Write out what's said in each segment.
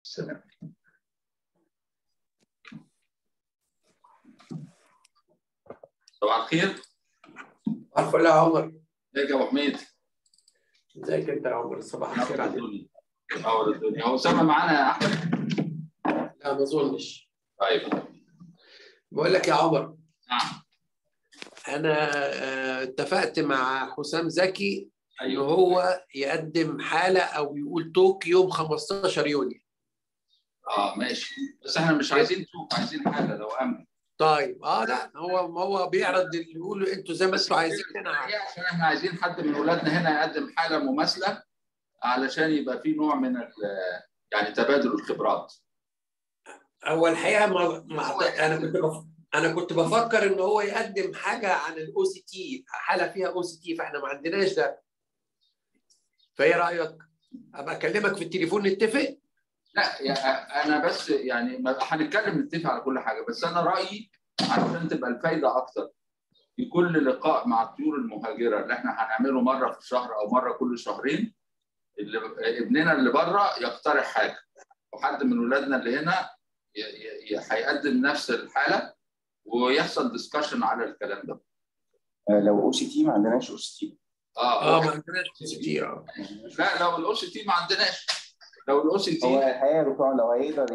السلام صباح الخير عارف ولا يا عمر ازيك يا ابو حميد ازيك انت يا عمر صباح الخير عليك الدنيا نور الدنيا هو اسامه معانا يا احمد لا ما اظنش طيب بقول لك يا عمر نعم انا آه، اتفقت مع حسام زكي ان ايوه هو يقدم حاله او يقول توك يوم 15 يونيو اه ماشي بس احنا مش عايزين توك عايزين حاجه لو امن طيب اه لا هو هو بيعرض اللي يقولوا انتوا زي ما انتوا عايزين انا عارف. عشان احنا عايزين حد من اولادنا هنا يقدم حاله مماثله علشان يبقى في نوع من ال- يعني تبادل الخبرات هو الحقيقه ما ما انا كنت بف... انا كنت بفكر ان هو يقدم حاجه عن الاو سي تي حاله فيها او سي تي فاحنا ما عندناش ده فايه رايك؟ ابقى اكلمك في التليفون نتفق؟ لا يا انا بس يعني ما- هنتكلم نتفق على كل حاجه بس انا رايي علشان تبقى الفايده اكتر في كل لقاء مع الطيور المهاجره اللي احنا هنعمله مره في الشهر او مره كل شهرين اللي ابننا اللي بره يقترح حاجه وحد من ولادنا اللي هنا ي- ي- ي- هيقدم نفس الحاله ويحصل ديسكشن على الكلام ده آه، لو او سي تي ما عندناش او سي تي اه اه ما عندناش او سي تي اه لا لو الاو سي تي ما عندناش لو الاو سي هو تي الحقيقه يا دكتور لو هيقدر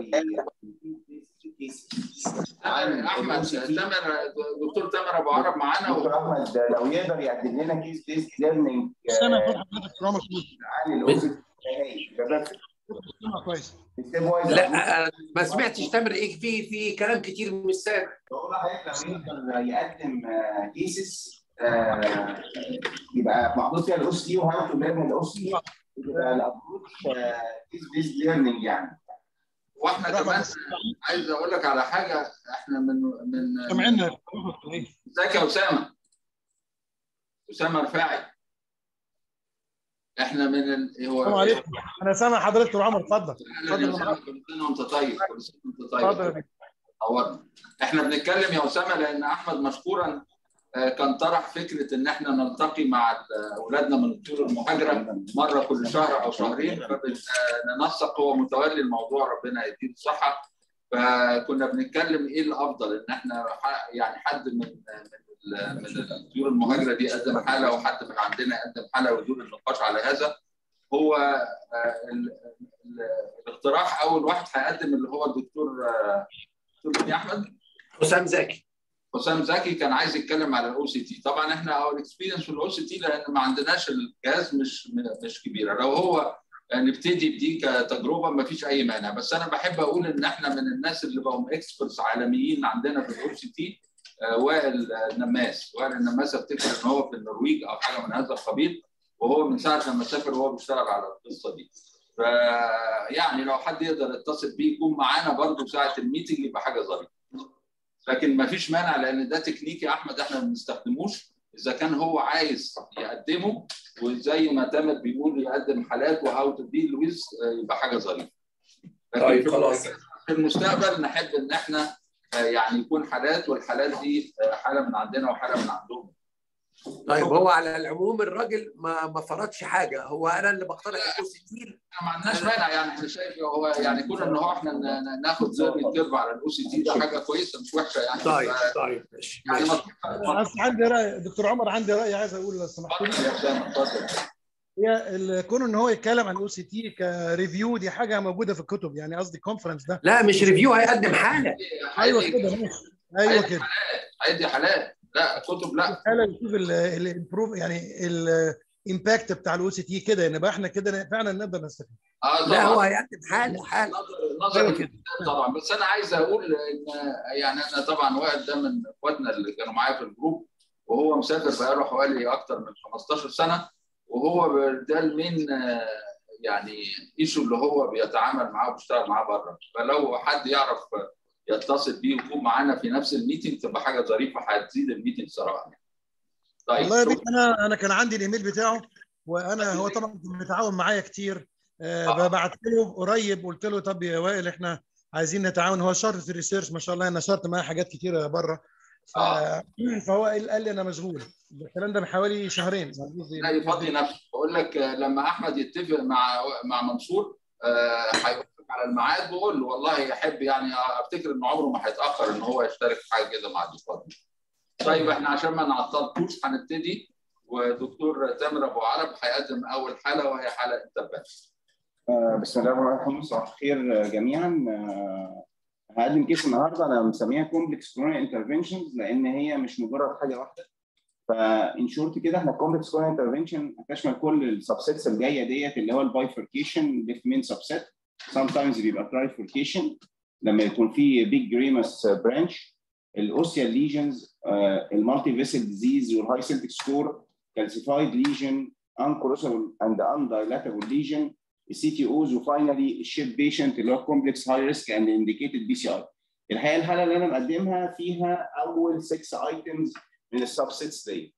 احمد تامر دكتور تامر ابو عرب معانا دكتور احمد لو يقدر يقدم لنا كيس بيست ليرنينج استنى يا حضرتك كرامه كويس عن الاو سي تي كويس ستيب وايز لا أنا ما سمعتش تامر ايه في في كلام كتير مش سامع بقول لحضرتك لو يقدر يقدم كيسز يبقى محطوط فيها الاو سي تي وهاو تو ليرن الاو سي تي يبقى الابروتش كيس بيست ليرنينج يعني واحنا كمان عايز اقول لك على حاجه احنا من من سامعين ازيك يا اسامه اسامه رفاعي احنا من ال... هو السلام عليكم انا سامع حضرتك دكتور عمر اتفضل أهلاً يا أسامة، كل سنه وانت طيب كل سنه وانت طيب اتفضل يا بيه. نورنا احنا بنتكلم يا اسامه لان احمد مشكورا آه، كان طرح فكره ان احنا نلتقي مع ال- اولادنا من الطيور المهاجره مره كل شهر او شهرين فننسق هو متولي الموضوع ربنا يديله الصحه فكنا بنتكلم ايه الافضل ان احنا ح- يعني حد من من ال- من الطيور المهاجره دي يقدم حاله وحد من عندنا يقدم حاله ويدور النقاش على هذا هو آه، ال- ال- الاقتراح اول واحد هيقدم اللي هو الدكتور آه، دكتور مين يا احمد حسام زكي حسام زكي كان عايز يتكلم على الاو سي تي طبعا احنا اور اكسبيرينس في الاو سي تي لان ما عندناش الجهاز مش مش كبيره لو هو نبتدي بدي كتجربه ما فيش اي مانع بس انا بحب اقول ان احنا من الناس اللي بقوا اكسبرتس عالميين عندنا في الاو سي تي وائل النماس وائل النماس افتكر ان هو في النرويج او حاجه من هذا القبيل وهو من ساعه لما سافر وهو بيشتغل على القصه دي فيعني لو حد يقدر يتصل بيه يكون معانا برضه ساعه الميتنج يبقى حاجه ظريفه لكن ما فيش مانع لان ده تكنيك يا احمد احنا ما بنستخدموش اذا كان هو عايز يقدمه وزي ما تامر بيقول يقدم حالات وهاو تو ديل ويز يبقى حاجه ظريفه لكن طيب في- خلاص في المستقبل نحب ان احنا آه، يعني يكون حالات والحالات دي آه، حاله من عندنا وحاله من عندهم طيب هو على العموم الراجل ما ما فرضش حاجه هو انا اللي بقترح الاو سي تي احنا ما عندناش مانع يعني احنا شايف هو يعني كون ان هو احنا ن- ن- ناخد ليرنينج كيرف على الاو سي تي ده حاجه كويسه مش وحشه يعني طيب ف- طيب ماشي يعني ماشي ما- بس عندي راي دكتور عمر عندي راي عايز اقول لو سمحت لي اتفضل يا اسامه اتفضل هي ال- كون ان هو يتكلم عن الاو سي تي كريفيو دي حاجه موجوده في الكتب يعني قصدي كونفرنس ده لا مش ريفيو هيقدم حاله ايوه هيدي- كده ماشي ايوه هيدي كده حالات هيدي حالات لا كتب لا حاله يشوف الامبروف يعني الامباكت بتاع الاو سي تي كده نبقى احنا كده فعلا نقدر نستفيد اه لا هو طبعا هيقدم حاله حاله نظر أيوة نظر كده. طبعا بس انا عايز اقول ان يعني انا طبعا وائل ده من اخواتنا اللي كانوا معايا في الجروب وهو مسافر بقاله حوالي اكتر من 15 سنه وهو ده المين آه، يعني ايشو اللي هو بيتعامل معاه وبيشتغل معاه بره فلو حد يعرف يتصل بيه ويكون معانا في نفس الميتنج تبقى حاجه ظريفه هتزيد الميتنج صراحه طيب والله يا شكراً. بيه انا انا كان عندي الايميل بتاعه وانا هو طبعا كان متعاون معايا كتير آه، بعت له قريب قلت له طب يا وائل احنا عايزين نتعاون هو شاطر في الريسيرش ما شاء الله انا نشرت معاه حاجات كتيره بره ف... آه. فهو قال قال لي انا مشغول الكلام ده من حوالي شهرين لا يفضي نفسه بقول لك آه، لما احمد يتفق مع مع منصور آه، هيوافق على الميعاد بقول له والله يحب يعني افتكر ان عمره ما هيتاخر ان هو يشترك في حاجه كده مع الدكتور طيب احنا عشان ما نعطلكوش هنبتدي ودكتور تامر ابو عرب هيقدم اول حاله وهي حاله انترفنس آه، بسم الله الرحمن الرحيم صباح الخير جميعا آه، هقدم كيس النهارده انا مسميها كومبلكس كوروني انترفنشنز لان هي مش مجرد حاجه واحده فان شورت كده احنا الكومبلكس كوروني انترفنشن هتشمل كل السبسيتس الجايه ديت اللي هو البايفركيشن ليفت مين سبسيت sometimes بيبقى ترايفوركيشن لما يكون في بيج جريمس برانش الاوسيال ليجنز المالتي فيسل ديزيز والهاي سيلتيك سكور كالسيفايد ليجن uncorrosible and undilatable lesion السي تي اوز وفاينلي الشيب بيشنت اللي هو كومبلكس هاي ريسك اند انديكيتد بي سي اي الحقيقه الحاله اللي انا مقدمها فيها اول 6 ايتمز من السبسيتس دي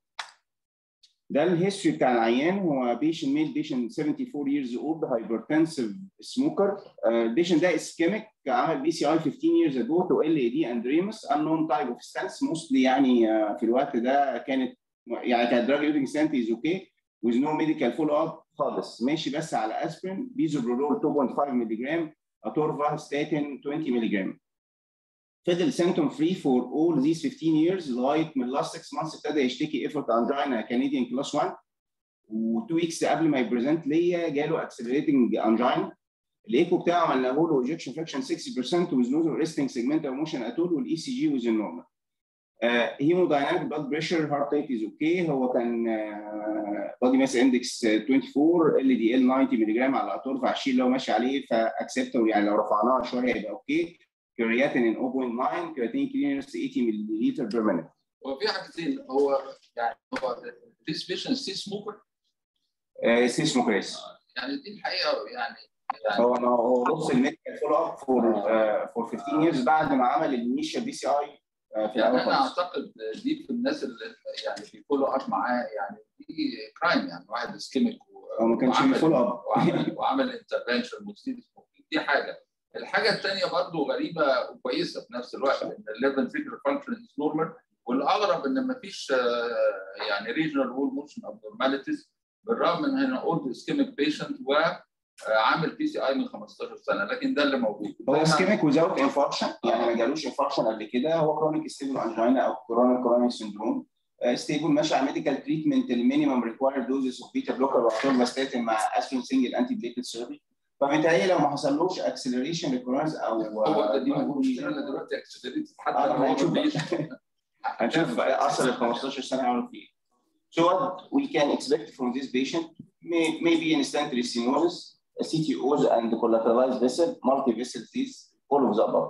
ده الهيستوري بتاع العيان هو بيشنت ميل بيشنت 74 years old hypertensive smoker البيشنت ده اسكيميك عمل بي سي اي 15 years ago to LAD and REMS unknown type of stents mostly يعني uh, في الوقت ده كانت يعني كانت drug using stent is okay with no medical follow up خالص ماشي بس على اسبرين بيزوبرولول 2.5 مللي جرام اتورفا ستاتين 20 مللي جرام فضل symptom free for all these 15 years لغايه من last 6 months ابتدى يشتكي effort angina Canadian class 1 و2 ويكس قبل ما يبريزنت ليا جاله accelerating angina الايكو بتاعه عملنا له ejection fraction 60% with no resting segmental motion at all والاي سي جي was normal هيمودايناميك بلاد بريشر هارت ريت از اوكي هو كان بادي ماس اندكس 24 ال دي ال 90 مللي جرام على اتورفا 20 لو ماشي عليه فاكسبتور يعني لو رفعناها شويه يبقى اوكي كرياتين 0.9 كرياتين كلينرز 80 مللي لتر بير مينيت هو في حاجتين هو يعني هو this patient still smoker سي سموكريس يعني دي الحقيقه يعني يعني هو ما هو بص الميديكال فولو اب فور فور 15 years بعد ما عمل الانيشال بي سي اي في يعني الاول انا خالص اعتقد دي في الناس اللي يعني بيفولو اب معاه يعني دي كرايم يعني واحد اسكيميك هو ما كانش بيفولو اب وعمل وعمل انترفنشن دي حاجه الحاجه الثانيه برضو غريبه وكويسه في نفس الوقت ان الليفن فيجر فانكشن از نورمال والاغرب ان ما فيش يعني ريجنال وول موشن ابنورماليتيز بالرغم من هنا اولد اسكيميك بيشنت وعامل بي سي اي من 15 سنه لكن ده اللي موجود هو اسكيميك وزاوت انفاركشن يعني ما جالوش انفاركشن قبل كده هو كرونيك ستيبل انجينا او كورونا كورونيك سندروم ستيبل ماشي على ميديكال تريتمنت المينيمم ريكوايرد دوزز اوف بيتا بلوكر واتورفاستاتين مع اسبرين سنجل انتي بليتد سيرفي فبالتالي لو ما حصلوش اكسلريشن ريكورنس او هو ده دي مشكله دلوقتي اكسلريتد حتى آه، لو هو هنشوف مفيش هنشوف اثر ال 15 سنه عملوا فيه. So what we can expect from this patient may, may be instant restenosis, CTOs and collateralized vessel, multi-vessel disease, all of the above.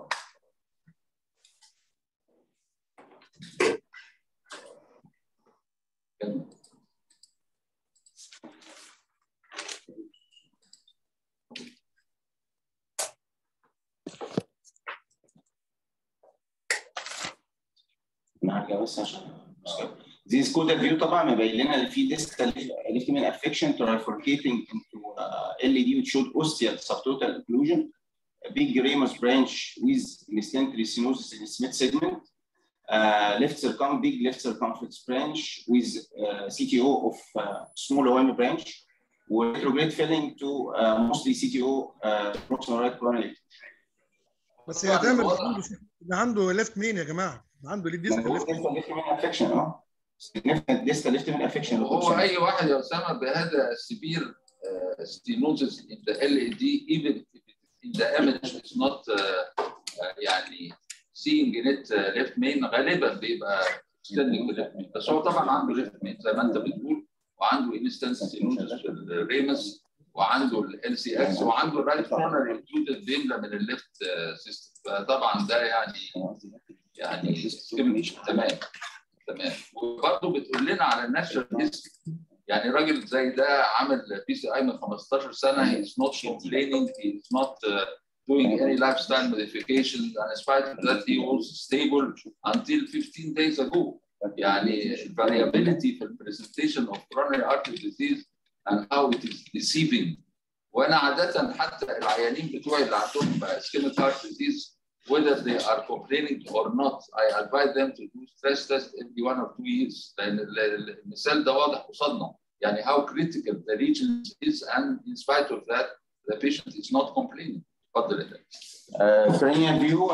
معاك بس عشان This codal view طبعا مبين لنا ان في distal left main affection trifurcating into uh, LED which showed ostial subtotal occlusion, a big ramus branch with instant restenosis in the Smith segment, uh, left circum big left circumflex branch with uh, CTO of uh, small OM branch, retrograde filling to uh, mostly CTO uh, proximal right coronary. بس يا تامر ده عنده ده عنده ليفت مين يا جماعه؟ ده عنده ليه ديسك ليفت distal left main affection اه significant distal left main affection هو اي واحد يا اسامه بهذا السبير stenosis in the LED even if in the image is not uh, uh, يعني seeing it uh, left main غالبا بيبقى extending left main بس هو طبعا عنده left main زي ما انت بتقول وعنده instance stenosis في الريمس وعنده ال سي اكس وعنده الرايت كورنر انكلودد بيملى من الليفت سيستم فطبعا ده يعني يعني تمام تمام وبرضه بتقول لنا على الناشونال هيستوري يعني راجل زي ده عامل بي سي اي من 15 سنه he is not complaining he is not uh, doing any lifestyle modifications and in spite of that he was stable until 15 days ago يعني variability في presentation of coronary artery disease and how it is deceiving وانا عاده حتى العيانين بتوعي اللي عندهم ischemic heart disease whether they are complaining or not I advise them to do stress test every one or two years لان المثال ده واضح قصادنا يعني how critical the region is and in spite of that the patient is not complaining اتفضل يا كرينيال فيو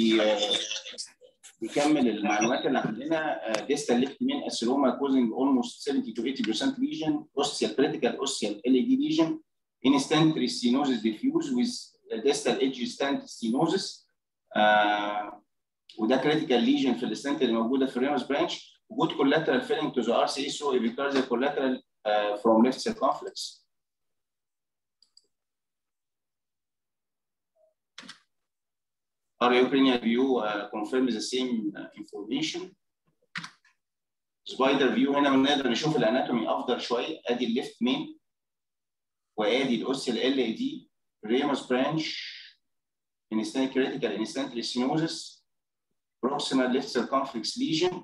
بيكمل المعلومات اللي عندنا distal left main aceroma causing almost 70 to 80% lesion ostial critical ostial LED lesion instant stenosis diffuse with distal edge stent stenosis آه وده critical lesion في الستنت اللي موجوده في الرينوس برانش وجود collateral filling to the RCA so it becomes a collateral uh, from left circumflex Ariocrinial view uh, confirms the same uh, information. سبايدر فيو هنا بنقدر نشوف الاناتومي افضل شويه ادي الليفت مين وادي الاوس ال ال دي ريموس برانش انستانت كريتيكال انستانت ليسينوزس بروكسيمال ليفت سيركمفلكس ليجن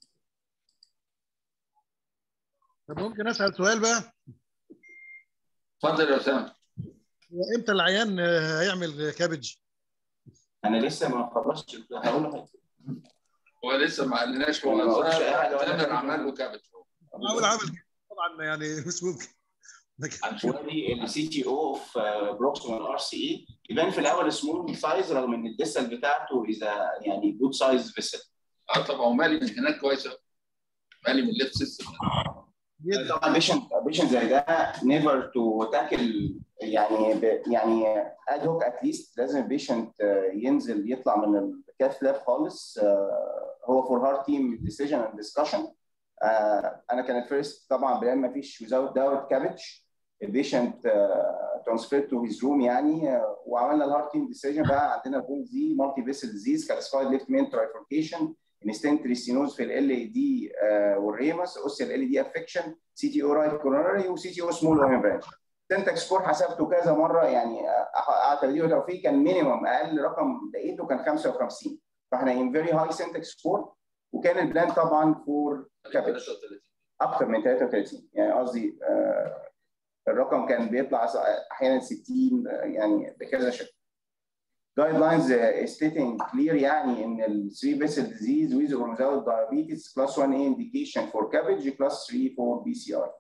طب ممكن اسال سؤال بقى اتفضل يا اسامه امتى العيان هيعمل كابج؟ انا لسه ما خلصتش هقول له هو لسه ما قالناش هو أنا ما قلتش أي حاجة ولا تامر حاجة. عمل له كابج اول عمل طبعا يعني مش ممكن لكن ودي السي تي او في بروكسيمال ار سي اي يبان في الاول سمول سايز رغم ان الديسل بتاعته اذا يعني جود سايز فيسل اه طبعا ومالي من هناك كويسه مالي من الليفت سيستم جدا طبعا بيشنت بيشنت زي ده نيفر تو تاكل يعني ب يعني اد هوك اتليست لازم البيشنت ينزل يطلع من الكاث لاب خالص آه، هو فور هارت تيم ديسيجن اند ديسكشن انا كانت فيرست طبعا بلان ما فيش without doubt كابج البيشنت ترانسفير تو هيز روم يعني آه، وعملنا الهارت تيم ديسيجن بقى عندنا بول دي مالتي فيسل ديزيز كالسفايد ليفت مين ترايفوركيشن انستنت ريستينوز في ال ال دي والريمس اوسيال ال دي افكشن سي تي او رايت كورونري وسي تي او سمول اوهن برانش سنتك سكور حسبته كذا مره يعني قعدت بديه وتوفيق كان مينيمم اقل رقم لقيته كان 55 فاحنا ان فيري هاي سنتك سكور وكان البلان طبعا فور كابج 33 اكتر من 33 يعني قصدي آه، الرقم كان بيطلع احيانا 60 آه، يعني بكذا شكل جايد لاينز stating clear يعني ان ال 3 vessel disease with or without diabetes class 1A indication for cabbage class 3 for BCR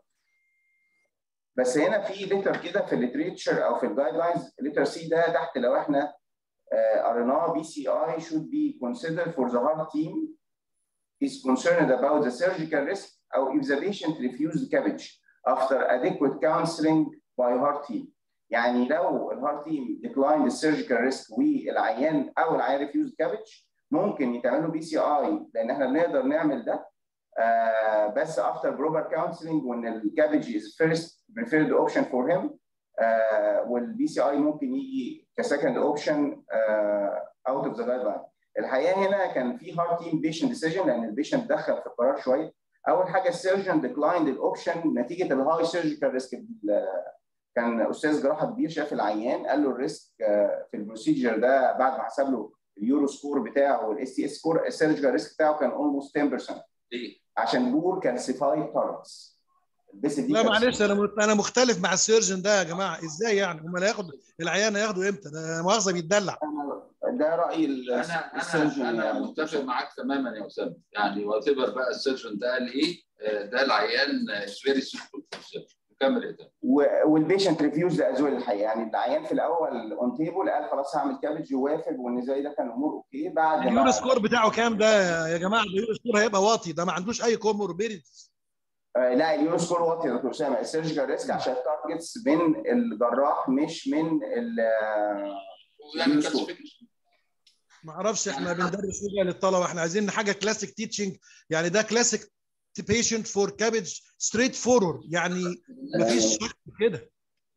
بس هنا في لتر كده في الليتريتشر او في الجايد لاينز لتر سي ده تحت لو احنا آه، قريناه بي سي اي should be considered for the heart team is concerned about the surgical risk او if the patient refused cabbage after adequate counseling by heart team يعني لو الهارت تيم declined السيرجيكال ريسك والعيان او العيان ريفيوز كابج ممكن يتعمل له بي سي اي لان احنا بنقدر نعمل ده آه بس after proper counseling وان الكابج is first preferred option for him آه والبي سي اي ممكن يجي كسكند اوبشن اوت اوف ذا جايد لاين الحقيقه هنا كان في هارت تيم بيشنت ديسيجن لان البيشنت دخل في القرار شويه اول حاجه السيرجن ديكلايند الاوبشن نتيجه الهاي سيرجيكال ريسك كان استاذ جراحه كبير شاف العيان قال له الريسك آه، في البروسيجر ده بعد ما حسب له اليورو سكور بتاعه والاس تي اس سكور السيرجيكال ريسك بتاعه كان اولموست 10% ليه؟ عشان بور كالسيفايد تارجتس البس دي لا كالسيفايد. معلش انا مت- انا مختلف مع السيرجن ده يا جماعه ازاي يعني امال هياخد العيان هياخده امتى ده مؤاخذه بيتدلع ده راي ال- انا السيرجن انا انا يعني. متفق معاك تماما يا اسامه يعني وات بقى السيرجن ده قال ايه آه، ده العيان فيري سيمبل كمل يا تامر و- والبيشنت ريفيوز لازول الحقيقه يعني العيان في الاول اون تيبل قال خلاص هعمل كابج ووافق وان زي ده كان الامور اوكي بعد اليورو ما سكور بتاعه كام ده يا جماعه اليورو سكور هيبقى واطي ده ما عندوش اي كوموربيديتيز آه، لا اليورو سكور واطي يا دكتور اسامه السيرجيكال ريسك عشان التارجتس من الجراح مش من ال يعني يوسف. كلاسيفيكيشن ما اعرفش احنا بندرس ايه للطلبه احنا عايزين حاجه كلاسيك تيتشنج يعني ده كلاسيك بيشنت فور كابج ستريت فورورد يعني ما فيش شك كده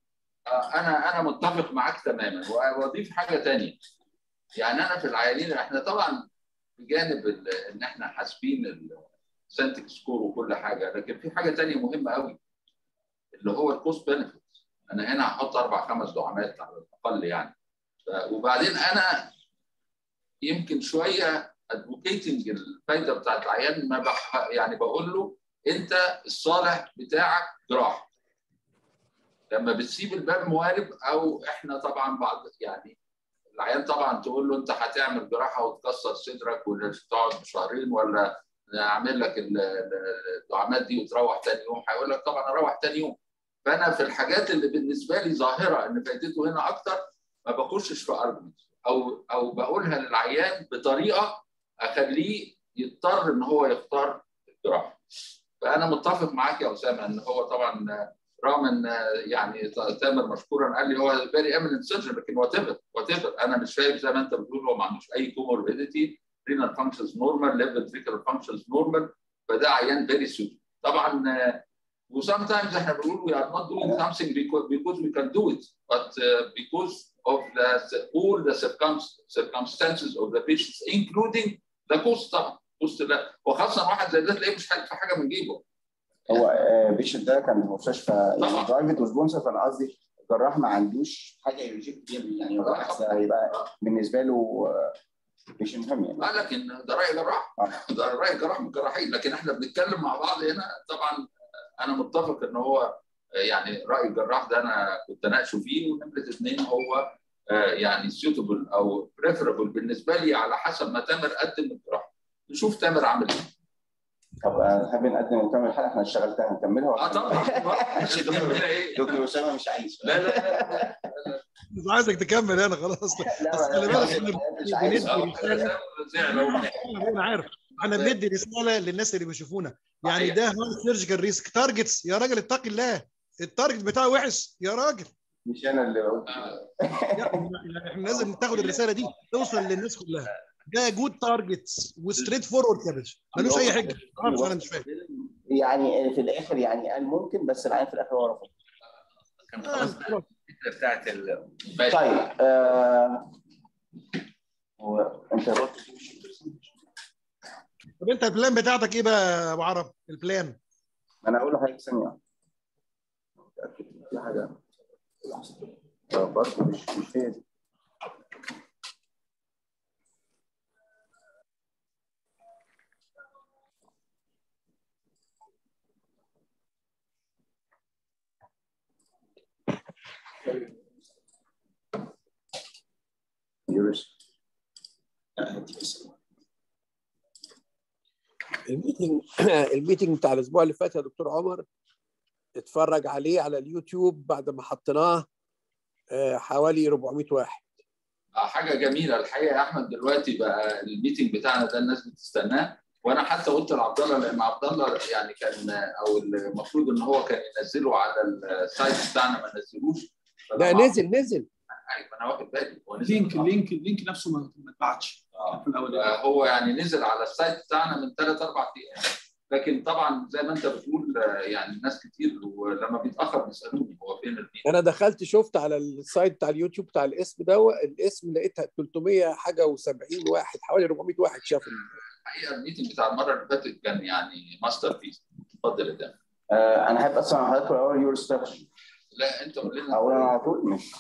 انا انا متفق معاك تماما واضيف حاجه تانية يعني انا في العيانين احنا طبعا بجانب ال- ان احنا حاسبين السنتك سكور وكل حاجه لكن في حاجه تانية مهمه قوي اللي هو الكوست بنفيت انا هنا هحط اربع خمس دعامات على الاقل يعني ف- وبعدين انا يمكن شويه ادفوكيتنج الفايده بتاعت العيان ما بح يعني بقول له انت الصالح بتاعك جراح لما بتسيب الباب موارب او احنا طبعا بعض يعني العيان طبعا تقول له انت هتعمل جراحه وتكسر صدرك وتقعد شهرين ولا اعمل لك ال- ال- الدعامات دي وتروح تاني يوم هيقول لك طبعا اروح تاني يوم فانا في الحاجات اللي بالنسبه لي ظاهره ان فايدته هنا اكتر ما بخشش في ارجمنت او او بقولها للعيان بطريقه اخليه يضطر ان هو يختار الجراحه فانا متفق معاك يا اسامه ان هو طبعا رغم ان يعني تامر مشكورا قال لي هو فيري ايمننت سيرجن لكن وات ايفر وات ايفر انا مش شايف زي ما انت بتقول هو ما عندوش اي كوموربيديتي رينال فانكشنز نورمال ليفل فيكال فانكشنز نورمال فده عيان فيري سوت طبعا وسام تايمز احنا بنقول we are not doing something because, because we can do it but uh, because of the all the circumstances of the patients including the cost طبعا cost لا وخاصه واحد زي ده تلاقيه مش في حاجه من جيبه هو بيشنت ده كان مستشفى يعني برايفت وسبونسر فانا قصدي الجراح ما عندوش حاجه يريجكت يعني بالعكس هيبقى بالنسبه له مش مهم يعني اه لكن ده راي جراح ده راي جراح من الجراحين لكن احنا بنتكلم مع بعض هنا طبعا انا متفق ان هو يعني راي الجراح ده انا كنت اناقشه فيه ونمره اثنين هو يعني سيوتبل او بريفربل بالنسبه لي على حسب ما تامر قدم الجراحه نشوف تامر عامل ايه طب نحب نقدم ونكمل الحلقه احنا اشتغلتها نكملها اه طبعا دكتور اسامه مش عايز لا لا لا مش عايزك تكمل انا خلاص خلي بالك انا عارف احنا بندي رساله للناس اللي بيشوفونا يعني ده هاي سيرجيكال ريسك تارجتس يا راجل اتقي الله التارجت بتاعه وحش يا راجل مش انا اللي بقول احنا لازم تاخد الرساله دي توصل للناس كلها ده جود تارجتس وستريت فورورد يا باشا ملوش اي حاجه عارف انا مش فاهم يعني في الاخر يعني قال ممكن بس العين في الاخر هو رفض كان خلاص الفكره بتاعت ال طيب آه هو انت قلت طب انت البلان بتاعتك ايه بقى يا ابو عرب البلان انا اقول لحضرتك ثانيه متاكد في حاجه برضه مش مش هي دي يورس الميتنج الميتنج بتاع الاسبوع اللي فات يا دكتور عمر اتفرج عليه على اليوتيوب بعد ما حطيناه حوالي 400 واحد حاجه جميله الحقيقه يا احمد دلوقتي بقى الميتنج بتاعنا ده الناس بتستناه وانا حتى قلت لعبد الله لان عبد الله يعني كان او المفروض ان هو كان ينزله على السايت بتاعنا ما نزلوش لا نزل نزل ايوه انا واخد بالي هو اللينك اللينك اللينك نفسه ما اتبعتش في الاول هو يعني نزل على السايت بتاعنا من ثلاث اربع ايام لكن طبعا زي ما انت بتقول يعني ناس كتير ولما بيتاخر بيسالوني هو فين الميتنج انا دخلت شفت على السايت بتاع اليوتيوب بتاع الاسم ده الاسم لقيتها 300 حاجه و70 واحد حوالي 400 واحد شاف الحقيقه الميتنج بتاع المره اللي فاتت كان يعني ماستر بيس اتفضل يا دام آه انا احب اسمع حضرتك الاول يور ستراكشر لا انت قول لنا اقول انا على طول ماشي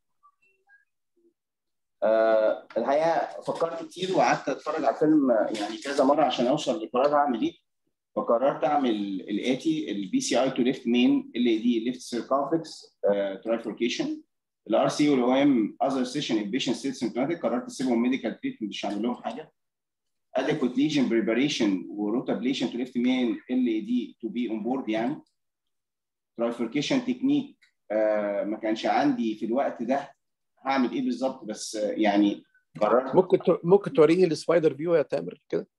آه الحقيقه فكرت كتير وقعدت اتفرج على الفيلم يعني كذا مره عشان اوصل لقرار اعمل ايه فقررت اعمل الاتي البي سي اي تو ليفت مين اللي دي ليفت سيركمفلكس ترايفوركيشن الار سي والاو ام اذر سيشن ان بيشنت ستيت سيمبتوماتيك قررت اسيبهم ميديكال تريتمنت مش هعمل لهم حاجه adequate lesion preparation وروتابليشن تو ليفت مين اللي دي تو بي اون بورد يعني ترايفوركيشن تكنيك آه ما كانش عندي في الوقت ده هعمل ايه بالظبط بس آه يعني قررت ممكن ممكن توريني السبايدر فيو يا تامر كده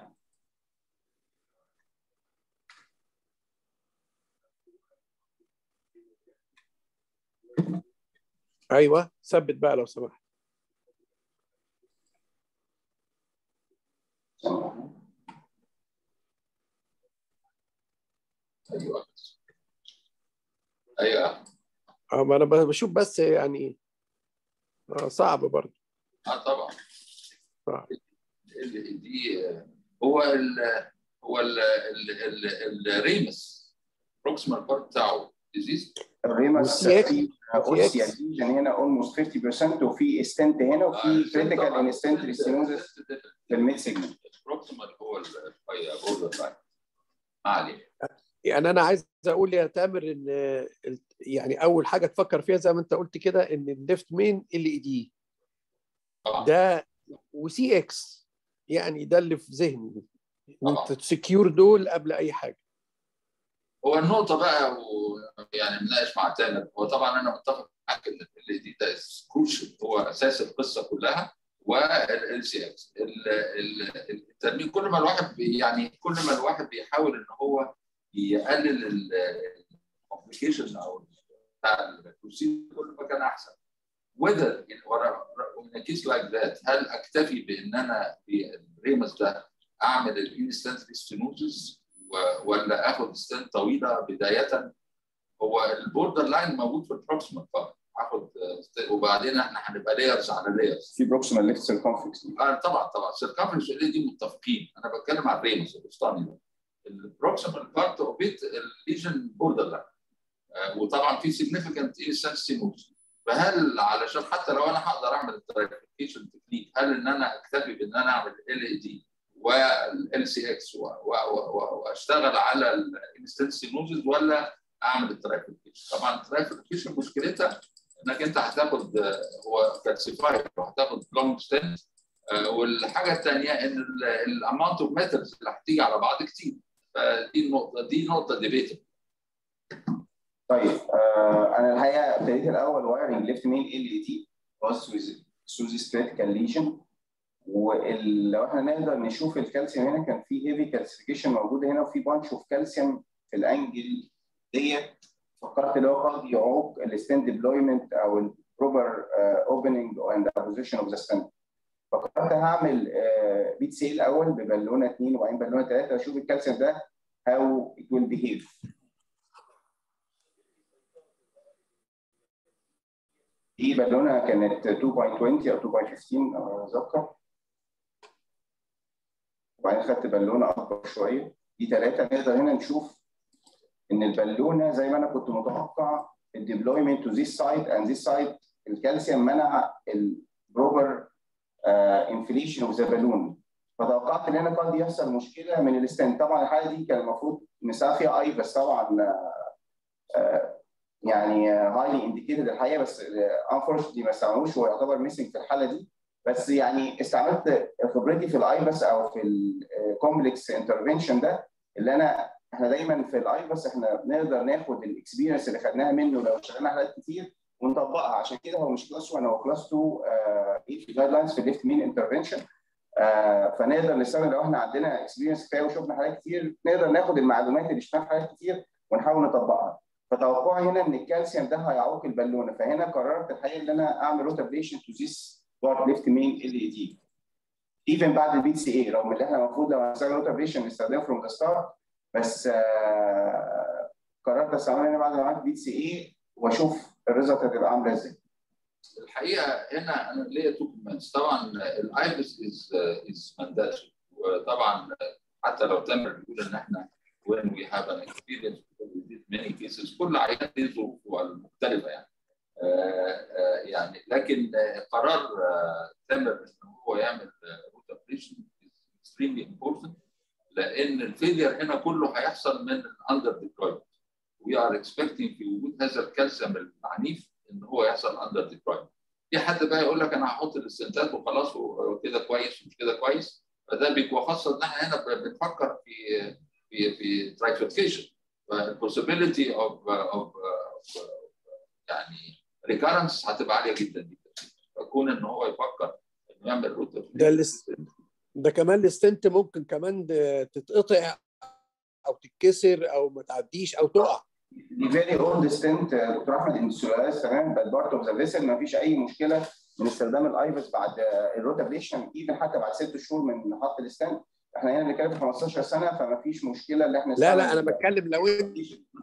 ايوه ثبت بقى لو سمحت ايوه ايوه اه ما انا بشوف بس يعني آه صعب برضه اه طبعا صعب دي هو ال هو ال ال الريمس بروكسيمال بارت بتاعه ديزيز الريمس في اوسيا ليجن هنا اولموست 50% وفي استنت هنا وفي كريتيكال ان ستنت ريستينوزس في الميد سيجمنت بروكسيمال هو البوردر لاين ما عليه يعني انا عايز اقول يا تامر ان يعني اول حاجه تفكر فيها زي ما انت قلت كده ان الليفت مين ال اي دي ده وسي اكس يعني ده اللي في ذهني انت تسكيور دول قبل اي حاجه هو النقطه بقى ويعني بناقش مع تامر هو طبعا انا متفق معاك ان ال دي ده كروشال هو اساس القصه كلها والال سي اكس الترميم كل ما الواحد بي يعني كل ما الواحد بيحاول ان هو يقلل الكومبليكيشن او بتاع البروسيجر كل ما كان احسن whether in a case like that هل اكتفي بان انا في الريمس ده اعمل الانستنت ستينوزس ولا اخد ستنت طويله بدايه هو البوردر لاين موجود في البروكسيمال فقط هاخد وبعدين احنا هنبقى لايرز على لايرز في بروكسيمال ليفت سيركمفلكس آه طبعا طبعا سيركمفلكس دي متفقين انا بتكلم على الريمس الوسطاني ده البروكسيمال بارت اوف بيت الليجن بوردر لاين آه وطبعا في سيجنفيكانت انستنت ستينوزس فهل علشان حتى لو انا هقدر اعمل الترايفيكيشن تكنيك هل ان انا اكتفي بان انا اعمل ال اي دي والال سي اكس واشتغل على الانستنت سينوزز ولا اعمل الترايفيكيشن طبعا الترايفيكيشن مشكلتها انك انت هتاخد هو كالسيفاير وهتاخد لونج ستنت والحاجه الثانيه ان الاماونت اوف ميتالز اللي هتيجي على بعض كتير فدي النقطه دي نقطه ديبيتبل طيب آه انا الحقيقه ابتديت الاول وايرنج ليفت مين ال اي تي سوزي سكريتيكال ليجن ولو احنا نقدر نشوف الكالسيوم هنا كان في هيفي كالسيفيكيشن موجوده هنا وفي بانش اوف كالسيوم في الانجل ديت فكرت اللي هو قد يعوق الستاند ديبلويمنت او البروبر اوبننج اند بوزيشن اوف ذا ستاند فكرت هعمل بيت سي الاول ببالونه اثنين وبعدين بالونه ثلاثه اشوف الكالسيوم ده هاو ات ويل بيهيف دي بالونه كانت 2.20 او 2.15 او اتذكر وبعدين خدت بالونه اكبر شويه دي ثلاثه نقدر هنا نشوف ان البالونه زي ما انا كنت متوقع الديبلويمنت تو ذيس سايد اند ذيس سايد الكالسيوم منع البروبر انفليشن اوف ذا بالون فتوقعت ان انا قد يحصل مشكله من الستاند طبعا الحاله دي كان المفروض نساعد فيها اي بس طبعا آه يعني هايلي انديكيتد الحقيقه بس انفورشنتلي ما استعملوش هو يعتبر ميسنج في الحاله دي بس يعني استعملت خبرتي في الايبس او في الكومبلكس انترفنشن ده اللي انا احنا دايما في الايبس احنا بنقدر ناخد الاكسبيرينس اللي خدناها منه لو اشتغلنا حالات كتير ونطبقها عشان كده هو مش كلاس 1 هو كلاس 2 في جايد لاينز في الليفت مين انترفنشن فنقدر نستخدم لو احنا عندنا اكسبيرينس كفايه وشفنا حالات كتير نقدر ناخد المعلومات اللي شفناها في حالات كتير ونحاول نطبقها فتوقعي هنا ان الكالسيوم ده هيعوق البالونه فهنا قررت الحقيقه ان انا اعمل روتابليشن تو ذيس بارت ليفت مين ال اي دي ايفن بعد البي سي اي رغم ان احنا المفروض لو هنستخدم روتابليشن نستخدمه فروم ذا ستارت بس آه قررت استعمله هنا بعد ما عملت بي سي اي واشوف الريزلت هتبقى عامله ازاي. الحقيقه هنا انا ليا تو كومنتس طبعا الايبس از از مانداتري وطبعا حتى لو تامر بيقول ان احنا when we have an experience with many cases كل عيان ليه ظروفه المختلفه يعني آه آه يعني لكن قرار تامر ان هو يعمل روتابليشن extremely important لان الفيلير هنا كله هيحصل من الاندر ديبلويمنت وي ار اكسبكتنج في وجود هذا الكالسيوم العنيف ان هو يحصل اندر ديبلويمنت في حد بقى يقول لك انا هحط الاستنتاج وخلاص وكده كويس ومش كده كويس فده بيبقى خاصه ان احنا هنا بنفكر في في في ترايفيكيشن فالبوسيبيليتي اوف اوف يعني ريكارنس هتبقى عاليه جدا جدا فكون ان هو يفكر انه يعمل روت ده الاست... ده كمان الستنت ممكن كمان تتقطع او تتكسر او ما تعديش او تقع دي فيري اولد ستنت دكتور احمد ان الثلاث تمام بس بارت اوف ذا فيسل ما فيش اي مشكله من استخدام الايفس بعد الروتابليشن ايفن حتى بعد ست شهور من حط الستنت احنا هنا بنتكلم في 15 سنه فما فيش مشكله اللي احنا لا لا انا بتكلم لو انت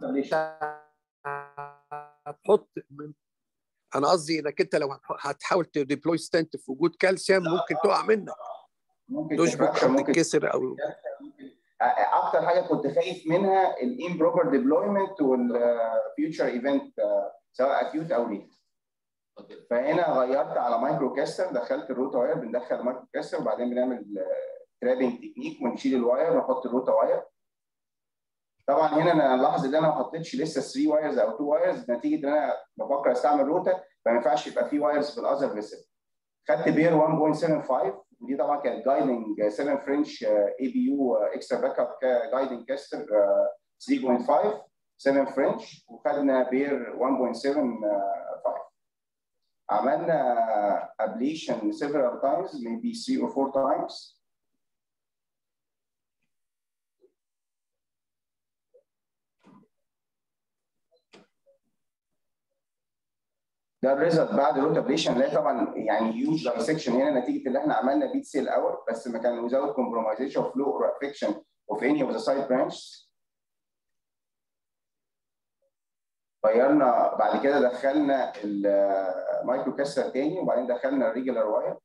هتحط من انا قصدي انك انت لو هتحاول تديبلوي ستنت في وجود كالسيوم ممكن تقع منك ممكن تشبك او تتكسر او اكتر حاجه كنت خايف منها الامبروبر ديبلويمنت والفيوتشر ايفنت سواء اكيوت او ليت فهنا غيرت على مايكرو كاستر دخلت الروتا واير بندخل مايكرو كاستر وبعدين بنعمل ترابنج تكنيك ونشيل الواير ونحط الروتا واير طبعا هنا انا لاحظ ان انا ما حطيتش لسه 3 وايرز او 2 وايرز نتيجه ان انا بفكر استعمل روتا فما ينفعش يبقى في وايرز في الاذر فيسل خدت بير 1.75 ودي طبعا كانت جايدنج 7 فرنش اي بي يو اكسترا باك اب جايدنج كاستر 3.5 7 فرنش وخدنا بير 1.75 عملنا ابليشن several times maybe 3 or 4 times ده الريزلت بعد الروت ابليشن اللي هي طبعا يعني هيوج دايسكشن هنا نتيجه اللي احنا عملنا بيت سيل اول بس ما كان without compromisation of flow or affection of any of the side branches غيرنا بعد كده دخلنا المايكرو كاستر تاني وبعدين دخلنا الريجولار واير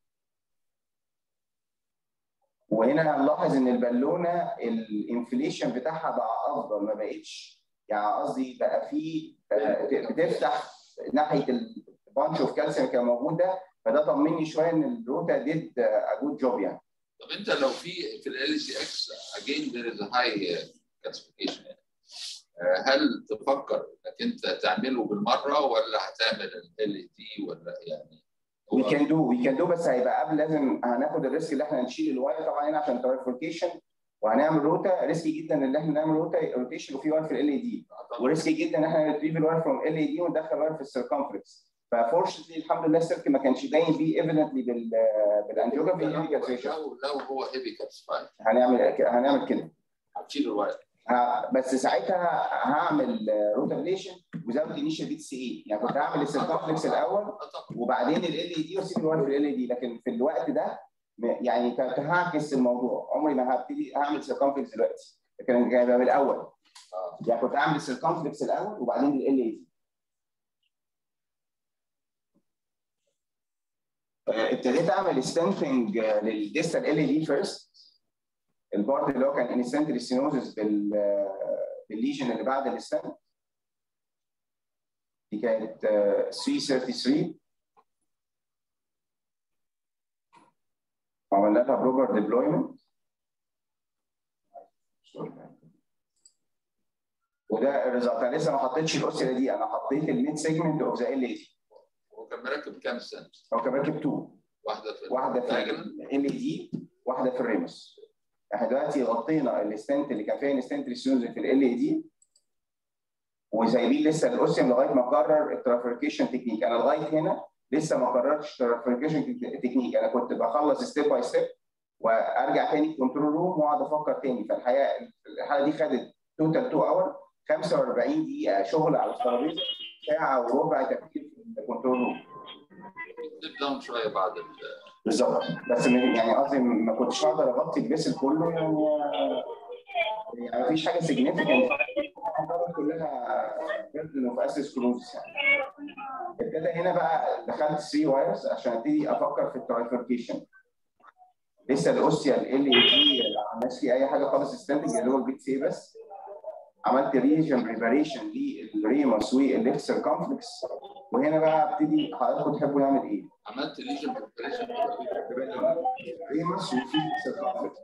وهنا هنلاحظ ان البالونه الانفليشن بتاعها بقى افضل ما بقتش يعني قصدي بقى في بتفتح ناحيه البانش اوف كالسيوم كان موجود ده فده طمني شويه ان الروتا ديد ا جود جوب يعني طب انت لو في في ال سي اكس اجين ذير از هاي كلاسيفيكيشن هل تفكر انك انت تعمله بالمره ولا هتعمل ال تي ولا يعني وي كان دو وي كان دو بس هيبقى قبل لازم هناخد الريسك اللي احنا نشيل الواير طبعا هنا عشان ترايفوركيشن وهنعمل روتا ريسكي جدا ان احنا نعمل روتا روتيشن وفي واير في ال اي دي وريسكي جدا ان احنا نريتريف الواير فروم ال اي دي وندخل واير في السيركمفرنس ففورشنتلي الحمد لله السيرك ما كانش باين بيه ايفيدنتلي بال بالانجيوجرافي لو لو هو هيفي كالسفايد هنعمل هنعمل كده هتشيل الواير بس ساعتها هعمل روتابليشن وزود انيشال بيت سي اي يعني كنت هعمل السيركمفلكس الاول وبعدين ال اي دي واسيب الواير في ال اي دي لكن في الوقت ده يعني كنت هعكس الموضوع عمري ما هبتدي هعمل سيركمفلكس دلوقتي لكن كان من الاول يعني كنت هعمل السيركمفلكس الاول وبعدين ال اي دي ابتديت اعمل ستنتنج للديستال ال اي دي فيرست البارت اللي هو كان انستنت ستينوزس بال بالليجن اللي بعد الستنت دي كانت 333 وعملنا لها بروبر ديبلويمنت وده الريزلت انا لسه ما حطيتش الاوسيلا دي انا حطيت الميد سيجمنت اوف ذا ال اي دي هو كان مركب كام سنه؟ هو كان مركب 2 واحده في واحده في ال اي دي واحده في الريموس احنا دلوقتي غطينا الستنت اللي كان فيها الستنت ريسيوز في ال اي دي وسايبين لسه الاوسيوم لغايه ما قرر الترافيكيشن تكنيك انا لغايه هنا لسه ما قررتش ترافيكيشن تكنيك انا كنت بخلص ستيب باي ستيب وارجع تاني كنترول روم واقعد افكر تاني فالحقيقه الحاله دي خدت توتال 2 اور 45 دقيقه شغل على الترابيزه ساعه وربع تفكير في الكنترول روم داون شويه بعد بالظبط بس يعني قصدي ما كنتش هقدر اغطي الجسم كله يعني يعني مفيش حاجه سيجنفيكانت كلها بيردن اوف اسيس كلوز يعني ابتدى هنا بقى دخلت 3 وايرز عشان ابتدي افكر في الترايفوركيشن لسه الاوسيا ال ال دي ما عملناش فيه اي حاجه خالص ستاندنج اللي هو البيت سي بس عملت ريجن بريباريشن للريموس والليفت سيركمفلكس وهنا بقى ابتدي حضراتكم تحبوا نعمل ايه؟ عملت ليجن بريباريشن ريموس وفي سيركمفلكس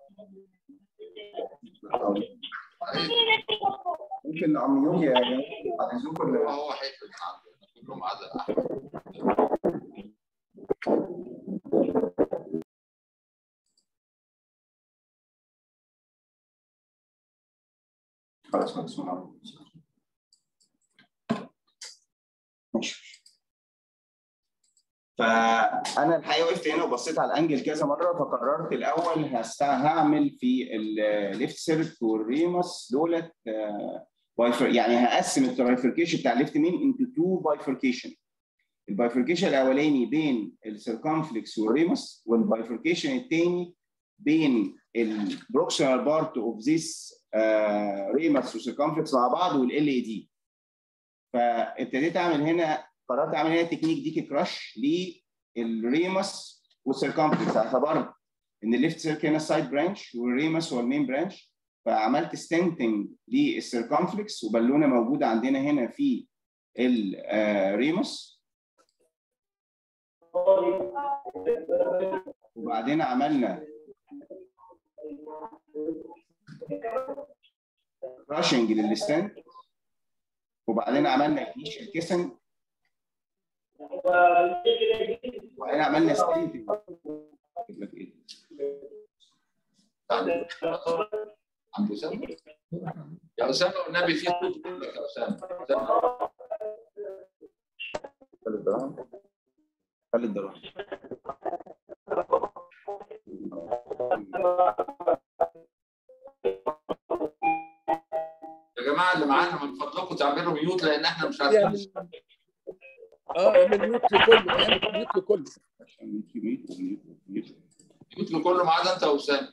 ممكن نعملوه يا عايزينكم هو حته كلهم عدد خلاص خلاص ماشي فانا الحقيقه وقفت هنا وبصيت على الانجل كذا مره فقررت الاول هست... هعمل في الليفت سيرك والريموس دولت يعني هقسم الترايفركيشن بتاع الليفت مين انتو تو بايفركيشن البايفركيشن الاولاني بين السيركمفلكس والريموس والبايفركيشن الثاني بين البروكسيمال بارت اوف ذيس ريموس وسيركمفلكس مع بعض والال اي دي فابتديت اعمل هنا قررت اعمل هنا تكنيك ديكي كراش للريموس والسيركمفلكس اعتبرت ان الليفت سيرك هنا السايد برانش والريموس هو المين برانش فعملت ستنتنج للسيركمفلكس وبالونه موجوده عندنا هنا في الريموس وبعدين عملنا كراشنج للستاند وبعدين عملنا انيشال كيسنج وبعدين عملنا ستينتنج عنده سنه يا اسامه والنبي في صوت منك يا اسامه أسامة. خلي الدراهم خلي الدراهم يا جماعه اللي معانا من فضلكم تعملوا ميوت لان احنا مش عارفين يعني اه اعمل ميوت لكله اعمل ميوت لكله عشان في ميت وميت وميت ميوت لكله ما عدا انت يا اسامه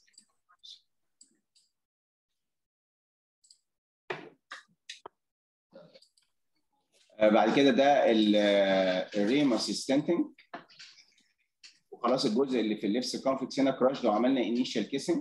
آه، بعد كده ده الريماس ستنتنج وخلاص الجزء اللي في الليفت سيركمفلكس هنا كراش لو عملنا انيشال كيسنج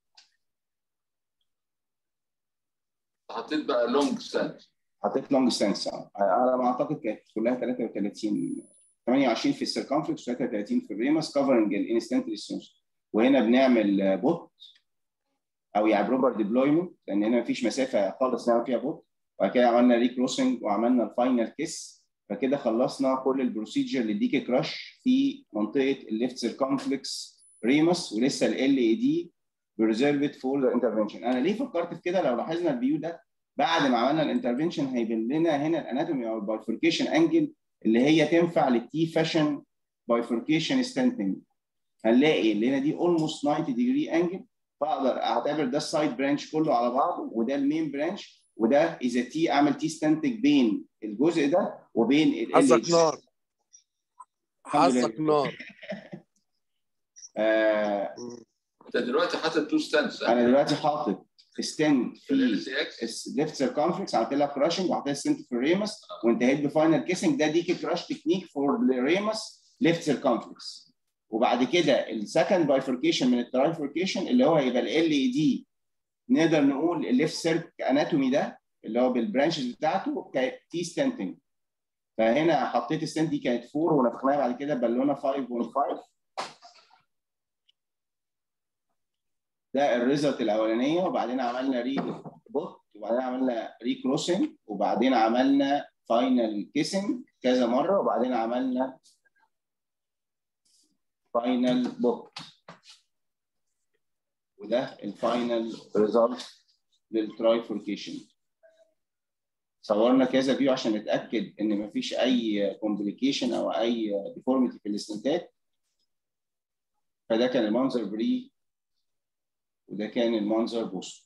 حطيت بقى لونج ستاند حطيت لونج ستانس على ما اعتقد كانت كلها 33 28 في السيركمفلكس 33 في الريماس كفرنج الانستنت ريسيرش وهنا بنعمل بوت او يعني بروبر ديبلويمنت لان هنا مفيش مسافه خالص نعمل فيها بوت وبعد كده عملنا ريكروسنج وعملنا الفاينل كيس فكده خلصنا كل البروسيجر للديكي كراش في منطقه الليفت سيركمفلكس ريماس ولسه ال اي دي بريزيرفد فور ذا انترفنشن انا ليه فكرت في كده لو لاحظنا الفيو ده بعد ما عملنا الانترفنشن هيبين لنا هنا الاناتومي او البايفوركيشن انجل اللي هي تنفع للتي فاشن بايفوركيشن ستنتنج هنلاقي اللي هنا دي اولموست 90 ديجري انجل فاقدر اعتبر ده السايد برانش كله على بعضه وده المين برانش وده اذا تي اعمل تي ستنتج بين الجزء ده وبين ال حظك LH. نار الحمد لله. حظك نار آه انت دلوقتي حاطط تو ستاندز انا دلوقتي حاطط ستند في ال في سي اكس الليفت سيركمفلكس عملت لها كراشنج وحطيت ستنت في الريمس وانتهيت بفاينل كيسنج ده ديكي كراش تكنيك فور الريمس ليفت سيركمفلكس وبعد كده السكند بايفوركيشن من الترايفوركيشن اللي هو هيبقى ال اي دي نقدر نقول الليفت سيرك اناتومي ده اللي هو بالبرانشز بتاعته تي ستنتنج فهنا حطيت الستنت دي كانت 4 ونفخناها بعد كده بالونه 5.5 ده الريزلت الاولانيه وبعدين عملنا ري بوت وبعدين عملنا ري كروسنج وبعدين عملنا فاينل كيسنج كذا مره وبعدين عملنا فاينل بوت وده الفاينل ريزلت للترايفوركيشن صورنا كذا فيو عشان نتاكد ان مفيش اي كومبليكيشن او اي ديفورميتي في الاستنتاج فده كان المنظر بري وده كان المنظر بوست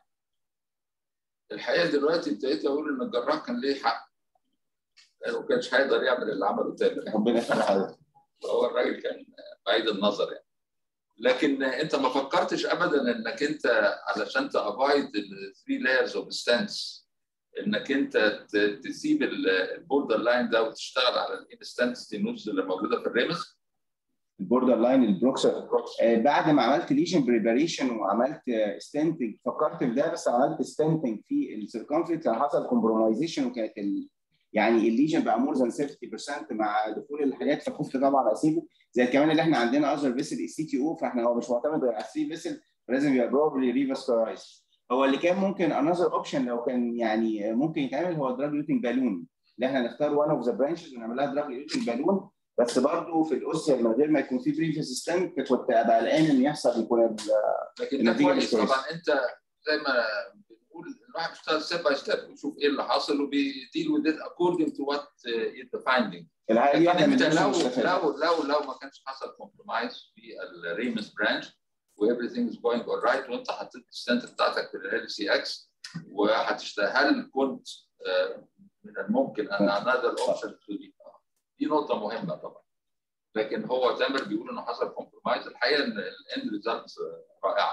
الحقيقه دلوقتي ابتديت اقول ان الجراح كان ليه حق لانه ما كانش هيقدر يعمل اللي عمله تاني ربنا يخلي حضرتك هو الراجل كان بعيد النظر يعني لكن انت ما فكرتش ابدا انك انت علشان تافايد الثري لايرز اوف ستانس انك انت ت- تسيب البوردر لاين ده وتشتغل على الانستانت ستينوز اللي موجوده في الريمس البوردر لاين البروكسر آه، بعد ما عملت ليجن بريباريشن وعملت ستنتنج فكرت في ده بس عملت ستنتنج في السيركمفلكس كان حصل كومبرومايزيشن وكانت ال... يعني الليجن بقى مور ذان 50% مع دخول الحاجات فخفت طبعا اسيبه زي كمان اللي احنا عندنا اذر فيسل السي تي او فاحنا هو مش معتمد غير على السي فيسل فلازم يبقى بروبلي ريفاسكورايز هو اللي كان ممكن انذر اوبشن لو كان يعني ممكن يتعمل هو دراج لوتنج بالون اللي احنا نختار وان اوف ذا برانشز ونعمل لها دراج لوتنج بالون بس برضه في الاوسيال من غير ما يكون في بريفيس ستاند كنت ابقى قلقان ان يحصل يكون ال- لكن ده النتيجة كويس مش كويسة. طبعا انت زي ما بنقول الواحد بيشتغل ستيب باي ستيب ويشوف ايه اللي حاصل وبيديل وذ ات اكوردنج تو وات از ذا فايندينج الحقيقه دي لكن واحده من انت الدروس لو المستفاده لو لو لو ما كانش حصل كومبرومايز في الريمس برانش و everything is going all right وانت حطيت الستنت بتاعتك في ال سي اكس وهتشتغل هل كنت آه، من الممكن ان another option to دي دي نقطه مهمه طبعا لكن هو تامر بيقول انه حصل كومبرومايز الحقيقه ان الاند ريزلتس رائعه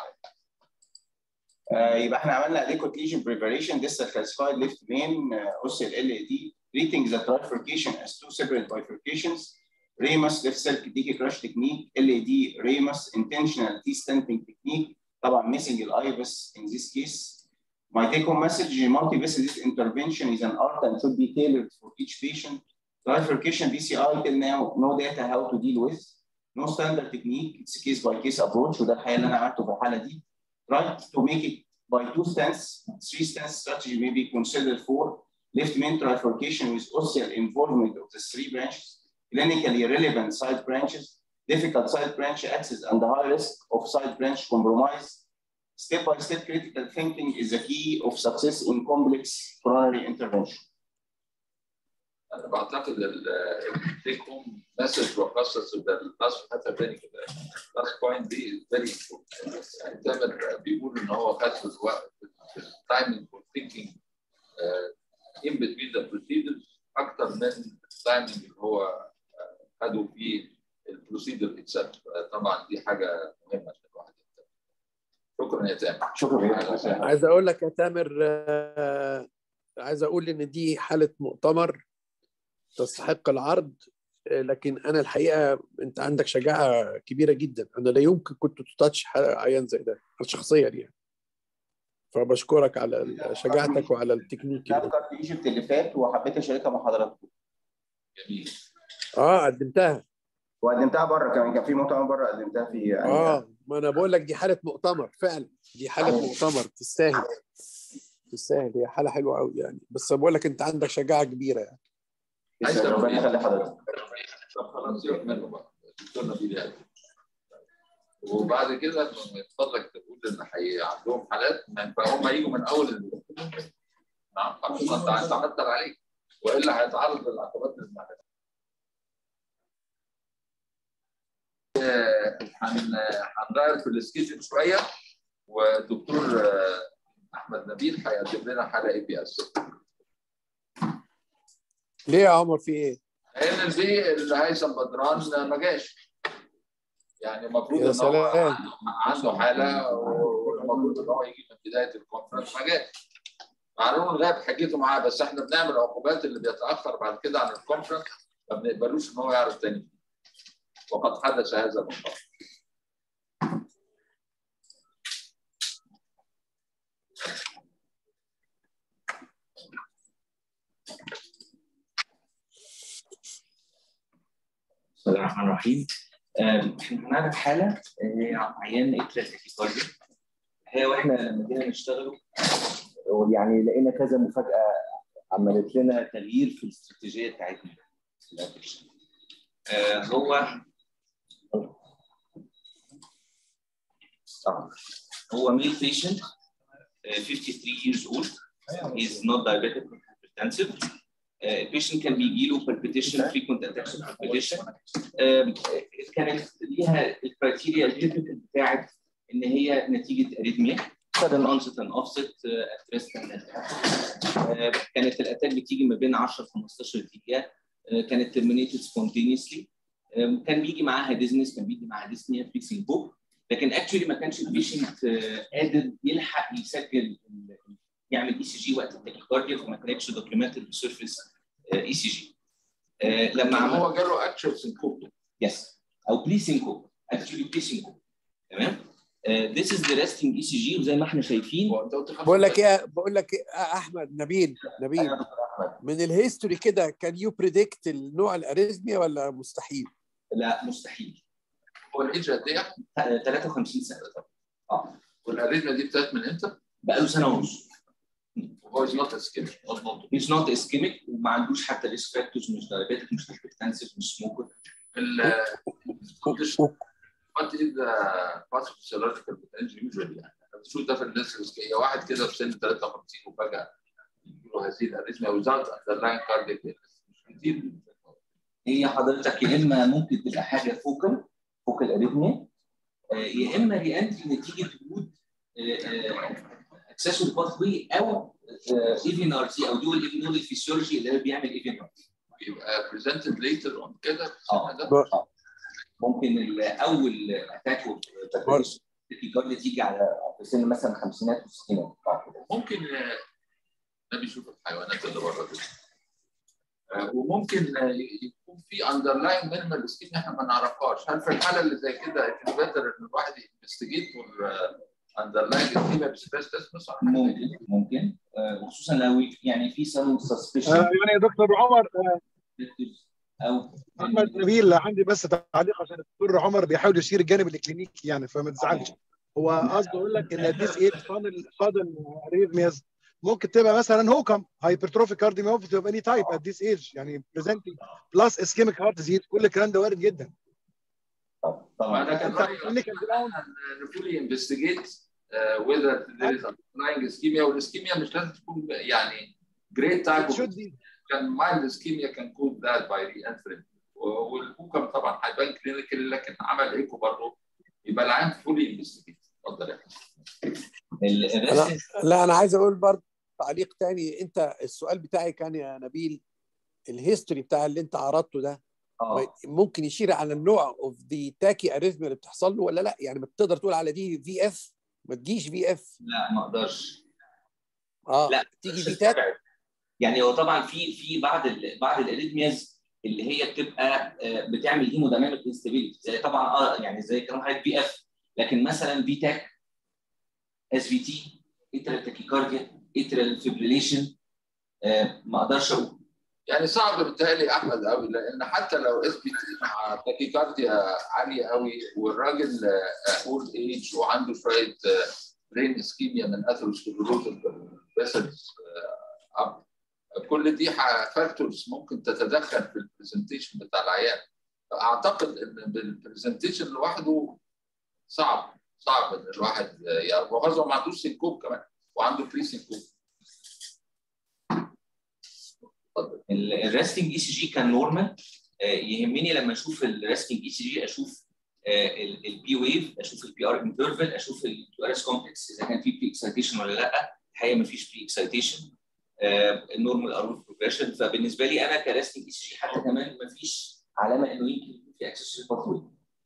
آه، يبقى احنا عملنا adequate lesion preparation distal calcified left main uh, ostial LAD treating the trifurcation as two separate bifurcations Ramus left cell deachy crush technique LAD Ramus intentional T stenting technique طبعا missing الibis in this case my take home message multi-vessel intervention is an art and should be tailored for each patient trifurcation BCI till now no data how to deal with no standard technique it's a case by case approach وده الحقيقه اللي انا عملته في الحاله دي try to make it by two stents, three stents strategy may be considered for left main trifurcation with ostial involvement of the three branches, clinically relevant side branches, difficult side branch access and high risk of side branch compromise, step by step critical thinking is the key of success in complex coronary intervention. انا بعتقد التيك هوم مسج وقصص اللاست حتى تاني كده لاست بوينت دي فيري يعني تامر بيقول ان هو خد في الوقت التايمنج والثينكينج ان بتوين ذا بروسيدرز اكتر من التايمنج اللي هو خده في البروسيدر اتسلف طبعا دي حاجه مهمه عشان الواحد يهتم. شكرا يا تامر شكرا عايز اقول لك يا تامر آه، عايز اقول ان دي حاله مؤتمر تستحق العرض آه، لكن انا الحقيقه انت عندك شجاعه كبيره جدا انا لا يمكن كنت تتاتش عيان زي ده أنا شخصيا يعني فبشكرك على شجاعتك وعلى التكنيك ده اللي- كان في ايجيبت اللي فات وحبيت اشاركها مع حضراتكم جميل اه قدمتها وقدمتها بره كمان كان في مؤتمر بره قدمتها في يعني اه ما انا بقول لك دي حاله مؤتمر فعلا دي حاله مؤتمر تستاهل تستاهل هي حاله حلوه قوي يعني بس بقول لك انت عندك شجاعه كبيره يعني عايز ربنا تنويه. يخلي حضرتك طب خلاص سيبك منه بقى الدكتور نبيل يعني وبعد كده من فضلك تقول ان حي عندهم حالات ما ينفع هم يجوا من اول ال- نعم خلاص انت انت عملت اللي عليك والا هيتعرض للعقوبات المعنويه. آه، هن- هنغير في السكيدجول شويه والدكتور آه، احمد نبيل هيقدم لنا حاله اي بي اس. ليه يا عمر في ايه؟ لان البي اللي هيثم بدران ما جاش يعني المفروض يا ان هو سلام. عنده حاله والمفروض ان هو يجي من بدايه الكونفرنس ما جاش معلوم غاب حكيته معاه بس احنا بنعمل عقوبات اللي بيتاخر بعد كده عن الكونفرنس ما بنقبلوش ان هو يعرف تاني وقد حدث هذا الموضوع بسم الله الرحمن الرحيم آم، احنا هنعرض حاله آه، هي عيان اتريال تاكيكارديا هي واحنا لما جينا نشتغله يعني لقينا كذا مفاجاه عملت لنا تغيير في الاستراتيجيه بتاعتنا في الابلكيشن. آه، هو آه، هو ميل بيشنت 53 years old he is not diabetic or hypertensive البيشنت كان بيجي له palpitation frequent attacks of palpitation آم، كانت ليها الكرايتيريا التيبيكال بتاعت ان هي نتيجه اريثميا sudden onset and offset uh, at rest and at آه، كانت الاتاك بتيجي ما بين 10 ل 15 دقيقه آه، كانت terminated spontaneously آم، كان بيجي معاها ديزنس كان بيجي معاها ديسنيا فيكسنج بوك لكن اكشولي ما كانش البيشنت قادر يلحق يسجل ال- يعمل اي سي جي وقت التاكيكارديا فما كانتش دوكيومنتد بسيرفيس اي سي جي لما عمل هو جاله اكشن سنكوب يس او بري سينكوب اكشولي بري سينكوب تمام ذيس از ذا ريستنج اي سي جي وزي ما احنا شايفين هو انت قلت خمسة بقول لك ايه بقول لك إيه آه، احمد نبيل نبيل أيوة يا دكتور احمد من الهيستوري كده كان يو بريدكت النوع الاريزميا ولا مستحيل؟ لا مستحيل هو الايدج قد ايه؟ ت- 53 سنه اه والاريثميا دي ابتدت من امتى؟ بقاله سنه ونص وهو از نوت اسكيميك مظبوط هيز نوت اسكيميك وما عندوش حتى ريسك فاكتورز مش دايابيتك مش هايبرتنسيف مش سموكر وات از ذا باثوفيسيولوجيكال بوتنشال يوجوالي يعني بتشوف ده في الناس الريسكيه واحد كده في سن 53 وفجاه يجي له هذه الاريثميا وزاد اندرلاين كاردياك مش كتير هي حضرتك يا اما ممكن تبقى حاجه فوكال فوكال اريثميا يا اما ري انتري نتيجه وجود اكسسوري باث واي او ايفن ار تي او دول ايفنول فيسيولوجي اللي هو بيعمل ايفن ار يبقى بريزنتد ليتر اون كده في اه السن ده ب- ممكن ال- اول اتاك التكيكارديا تيجي على في سن مثلا خمسينات وستينات ممكن آه، ده بيشوف الحيوانات اللي بره دي آه، وممكن آه، يكون في اندرلاين مينيمال اسكيم احنا ما نعرفهاش هل في الحاله اللي زي كده كان بيتر ان الواحد ينفستيجيت اندرلاين اسكيم بسبيس تسمس ممكن ممكن آه، وخصوصا لو يعني في سم سسبشن آه، يعني يا دكتور عمر آه، او احمد نبيل عندي بس تعليق عشان الدكتور عمر بيحاول يشير الجانب الاكلينيكي يعني فما تزعلش هو قصده اقول لك ان ديس ايه فاضل فاضل اريثمياز ممكن تبقى مثلا هوكم هايبرتروفيك كارديوميوباثي تبقى اني تايب ات ذيس ايج يعني بريزنتنج بلس اسكيميك هارت ديزيز كل الكلام ده وارد جدا طبعا ده كان انت رايي clinical ground نفولي انفستيجيت whether there is underlying ischemia والاسكيميا مش لازم تكون يعني great type of كان mild ischemia can cause that by re-entering والبوكم طبعا هيبان كلينيكال لكن عمل ايكو برضه يبقى العين فولي انفستيجيت اتفضل يا أنا لا انا عايز اقول برضه تعليق تاني انت السؤال بتاعي كان يا نبيل الهيستوري بتاع اللي انت عرضته ده اه ممكن يشير على النوع اوف ذا تاكي اريثميا اللي بتحصل له ولا لا يعني بتقدر تقول على دي في اف ما تجيش في اف لا ما اقدرش اه لا تيجي مش في تات هستبعد. يعني هو طبعا في في بعض ال بعض الاريثمياز اللي هي بتبقى آه، بتعمل هيمودايناميك انستابيليتي زي طبعا اه يعني زي كلام حضرتك بي اف لكن مثلا في تاك اس في تي اترال تاكيكارديا اترال فيبريليشن ما اقدرش اقول يعني صعب بالتالي احمد قوي لان حتى لو اس بي تي مع تاكيكارديا عاليه قوي والراجل اولد ايج وعنده شويه برين اسكيميا من اثيروسكليروز فيسلز اب كل دي فاكتورز ممكن تتدخل في البرزنتيشن بتاع العيان اعتقد ان بالبرزنتيشن لوحده صعب صعب ان الواحد يعرف وخاصه ما عندوش سينكوب كمان وعنده بري سينكوب اتفضل الريستنج اي سي جي كان نورمال يهمني لما اشوف الريستنج اي سي جي اشوف البي ويف اشوف البي ار انترفال اشوف الكيو ار اس كومبلكس اذا كان في بري اكسايتيشن ولا لا الحقيقه ما فيش بري اكسايتيشن النورمال ار بروجريشن فبالنسبه لي انا كريستنج اي سي جي حتى كمان ما فيش علامه انه يمكن يكون في اكسس باثوي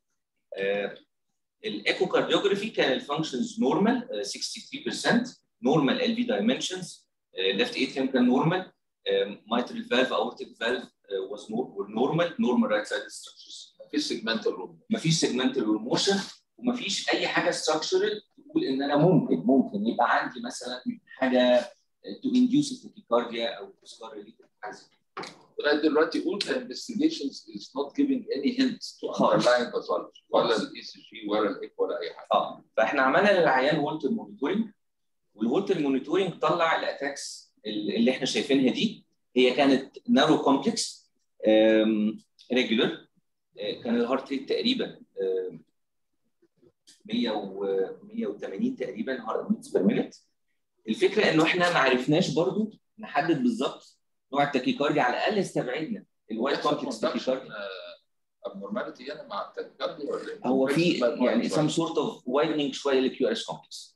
الايكو كارديوجرافي كان الفانكشنز نورمال 63% نورمال ال في دايمنشنز ليفت اتريم كان نورمال mitral valve aortic valve uh, was nor- were normal normal right side structures مفيش سيجمنتال روم مفيش segmental motion ومفيش اي حاجه structural تقول ان انا ممكن ممكن يبقى عندي مثلا حاجه to induce tachycardia او تذكار related حاجه زي كده. لغايه دلوقتي all the investigations is not giving any hints to خالص. underlying pathology ولا الاي سي جي ولا الايكو ولا اي حاجه اه فاحنا عملنا للعيان وولتر مونيتورنج والوولتر مونيتورنج طلع الاتاكس اللي احنا شايفينها دي هي كانت نارو كومبلكس ريجولر كان الهارت ريت تقريبا آم، 100 و 180 تقريبا هارت بيتس بير مينيت الفكره انه احنا ما عرفناش برضو نحدد بالظبط نوع التاكيكارديا على الاقل استبعدنا الوايت كومبلكس تاكيكارديا abnormality هنا مع التاكيكارديا ولا إيه؟ هو في Bad يعني white some sort of widening شويه للكيو ار اس كومبلكس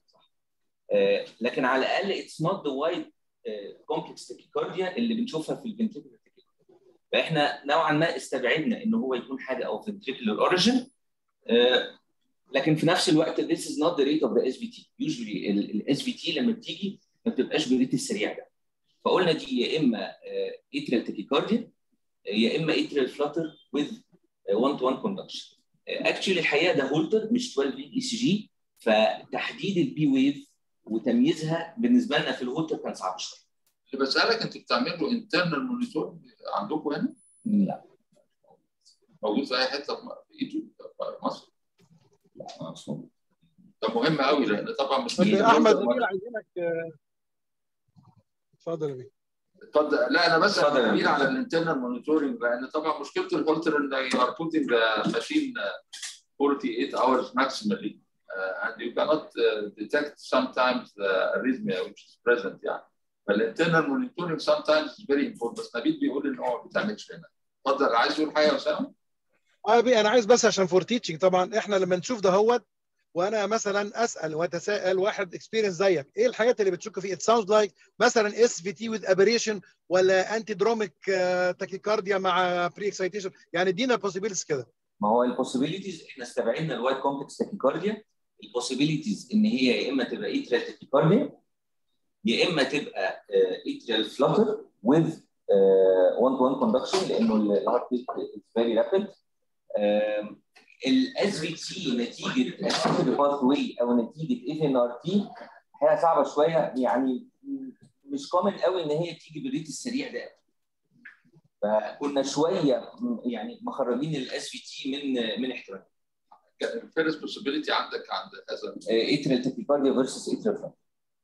لكن على الاقل اتس نوت ذا وايد كومبلكس تاكيكارديا اللي بنشوفها في الفنتريكولار تاكيكارديا فاحنا نوعا ما استبعدنا ان هو يكون حاجه او ventricular origin آه، لكن في نفس الوقت this is not the rate of the SVT usually ال SVT لما بتيجي ما بتبقاش بالريت السريع ده فقلنا دي يا اما اتريال تاكيكارديا يا اما اتريال فلاتر with 1 to 1 conduction اكشلي الحقيقه ده هولتر مش 12 اي سي جي فتحديد البي ويف وتمييزها بالنسبه لنا في الهولتر كان صعب شويه اللي بسالك انت بتعملوا انترنال مونيتور عندكم هنا لا موجود في اي حته في ايجيبت في مصر لا مش موجود. ده مهم قوي لان طبعا مش طيب احمد نبيل عايزينك آه، اتفضل يا بيه اتفضل لا انا بس اتفضل يا كبير بيه. على الانترنال مونيتورنج لان طبعا مشكله الهولتر ان يو ار putting the machine uh, 48 hours maximally uh, and you cannot uh, detect sometimes the arrhythmia which is present يعني فالانترنال مونيتورنج sometimes is very important بس نبيل بيقول ان هو ما بيتعملش هنا اتفضل عايز تقول حاجه يا اسامه؟ اه يا بيه انا عايز بس عشان فور تيتشنج طبعا احنا لما نشوف ده هوت وانا مثلا اسال واتساءل واحد اكسبيرينس زيك ايه الحاجات اللي بتشك فيه؟ ات ساوندز لايك مثلا اس في تي وذ ابريشن ولا انتي دروميك تاكيكارديا مع بري اكسايتيشن يعني ادينا بوسيبيلتيز كده ما هو البوسيبيليتيز احنا استبعدنا الوايت كومبلكس تاكيكارديا البوسيبيليتيز ان هي يا اما تبقى اتريال تاكيكارديا يا اما تبقى اتريال فلاتر with 1 تو 1 كوندكشن لانه الهارت ريت فيري رابيد الاس في تي نتيجه باث واي او نتيجه اف ان ار تي هي صعبه شويه يعني مش كومن قوي ان هي تيجي بالريت السريع ده فكنا شويه يعني مخرجين الاس في تي من من احتمال كان الفيرست بوسيبيليتي عندك عند هذا اتريال تاكيكارديا فيرسس اتريال فلاتر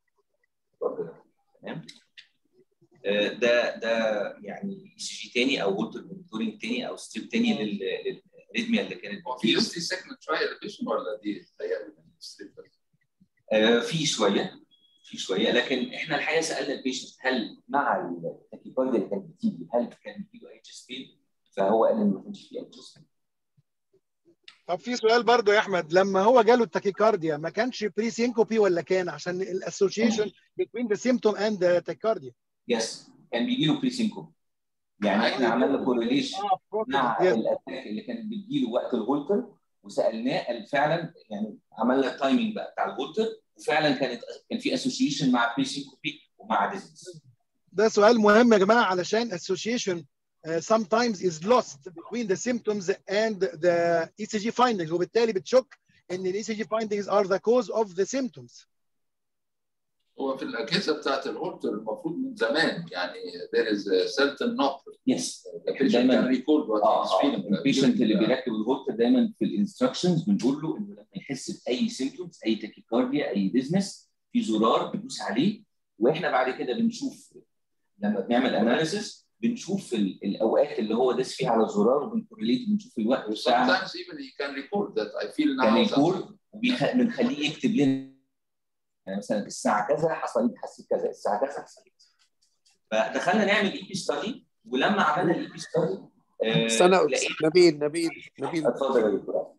تمام آه، ده ده يعني اي سي جي تاني او وولتر مونيتورنج تاني او ستريب تاني لل- للريدميا اللي كانت هو في اس تي سيجمنت شويه ريفيشن ولا دي تهيألي من الستريب بس؟ آه، في شويه في شويه لكن احنا الحقيقه سالنا البيشنت هل مع التاكيكارديا اللي كانت بتيجي هل كان بيجيله اي تشست بين فهو قال ان ما كانش فيه اي تشست بين طب في سؤال برضو يا احمد لما هو جاله التاكيكارديا ما كانش بري سينكوبي ولا كان عشان الاسوشيشن بين ذا سيمتوم اند ذا تاكيكارديا يس كان بيجي له بريسينكو يعني احنا عملنا كورليشن مع الاتاك اللي كانت بتجيله وقت الهولتر وسالناه قال فعلا يعني عملنا التايمنج بقى بتاع الهولتر وفعلا كانت كان في اسوشيشن مع بريسينكوبي ومع ديزنس ده سؤال مهم يا جماعه علشان association uh, sometimes is lost between the symptoms and the ECG findings وبالتالي بتشك ان ال ECG findings are the cause of the symptoms هو في الاجهزه بتاعت الهولتر المفروض من زمان يعني there is a certain number يس the patient دايما can record what اه he's اه feeling البيشنت اللي بيركب الهولتر دايما في الانستراكشنز بنقول له انه لما يحس باي سيمتومز اي تاكيكارديا اي ديزنس في زرار بيدوس عليه واحنا بعد كده بنشوف لما بنعمل اناليسيس بنشوف ال- الاوقات اللي هو داس فيها على الزرار وبنكورليت بنشوف الوقت والساعه sometimes even he can record that I feel كان now that يكون وبنخليه يكتب لنا يعني مثلا الساعه كذا حصل لي حسيت كذا الساعه كذا حصل لي كذا فدخلنا نعمل اي بي ستادي ولما عملنا الاي بي ستادي استنى نبيل نبيل نبيل اتفضل يا دكتور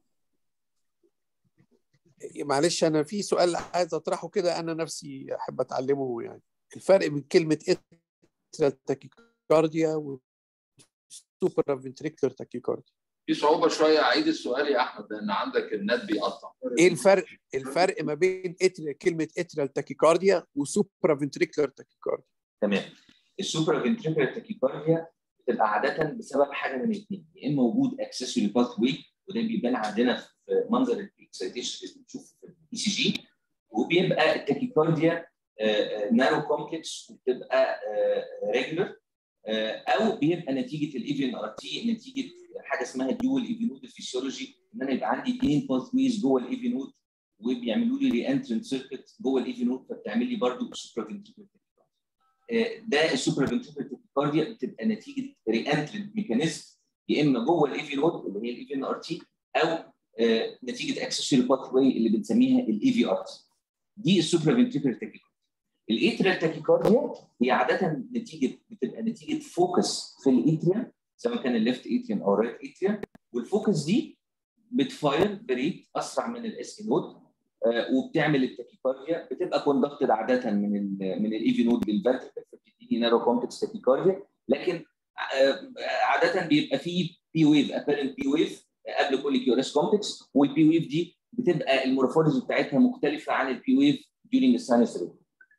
معلش انا في سؤال عايز اطرحه كده انا نفسي احب اتعلمه يعني الفرق بين كلمه اترال تاكيكارديا وسوبر فنتريكولر تاكيكارديا في صعوبه شويه اعيد السؤال يا احمد لان عندك النت بيقطع ايه الفرق الفرق ما بين اترال كلمه اترال تاكيكارديا وسوبر فنتريكولر تاكيكارديا تمام السوبر فنتريكولر تاكيكارديا بتبقى عاده بسبب حاجه من الاثنين يا اما وجود اكسسوري باث واي وده بيبان عندنا في منظر الاكسيتيشن اللي بنشوفه في الاي سي جي وبيبقى التاكيكارديا نارو كومبلكس وبتبقى ريجولر او بيبقى نتيجه الايفن ار تي نتيجه حاجه اسمها ديول ايفينود فيسيولوجي ان انا يبقى عندي اثنين باث ويز جوه الايفينود وبيعملوا لي ري انترنت سيركت جوه الايفينود فبتعمل لي برضه سوبر فنتريكولر ده السوبر فنتريكولر تاكيكارديا بتبقى نتيجه ري انترنت ميكانيزم يا اما جوه الايفينود اللي هي الايفن ار تي او آه، نتيجه اكسسوري باث واي اللي بنسميها الاي في ار تي دي السوبر فنتريكولر تاكيكارديا الاتريال تاكيكارديا هي عاده نتيجه بتبقى نتيجه فوكس في الاتريا سواء كان الليفت اتريم او الرايت اتريا والفوكس دي بتفاير بريت اسرع من الاس نود وبتعمل التاكيكارديا بتبقى كوندكتد عاده من ال من الايفي نود للفنتركل فبتديني نارو كومبلكس تاكيكارديا لكن آه، عاده بيبقى فيه بي ويف ابيرنت بي ويف قبل كل كيو اس كومبلكس والبي ويف دي بتبقى المورفولوجي بتاعتها مختلفه عن البي ويف during the sinus rhythm.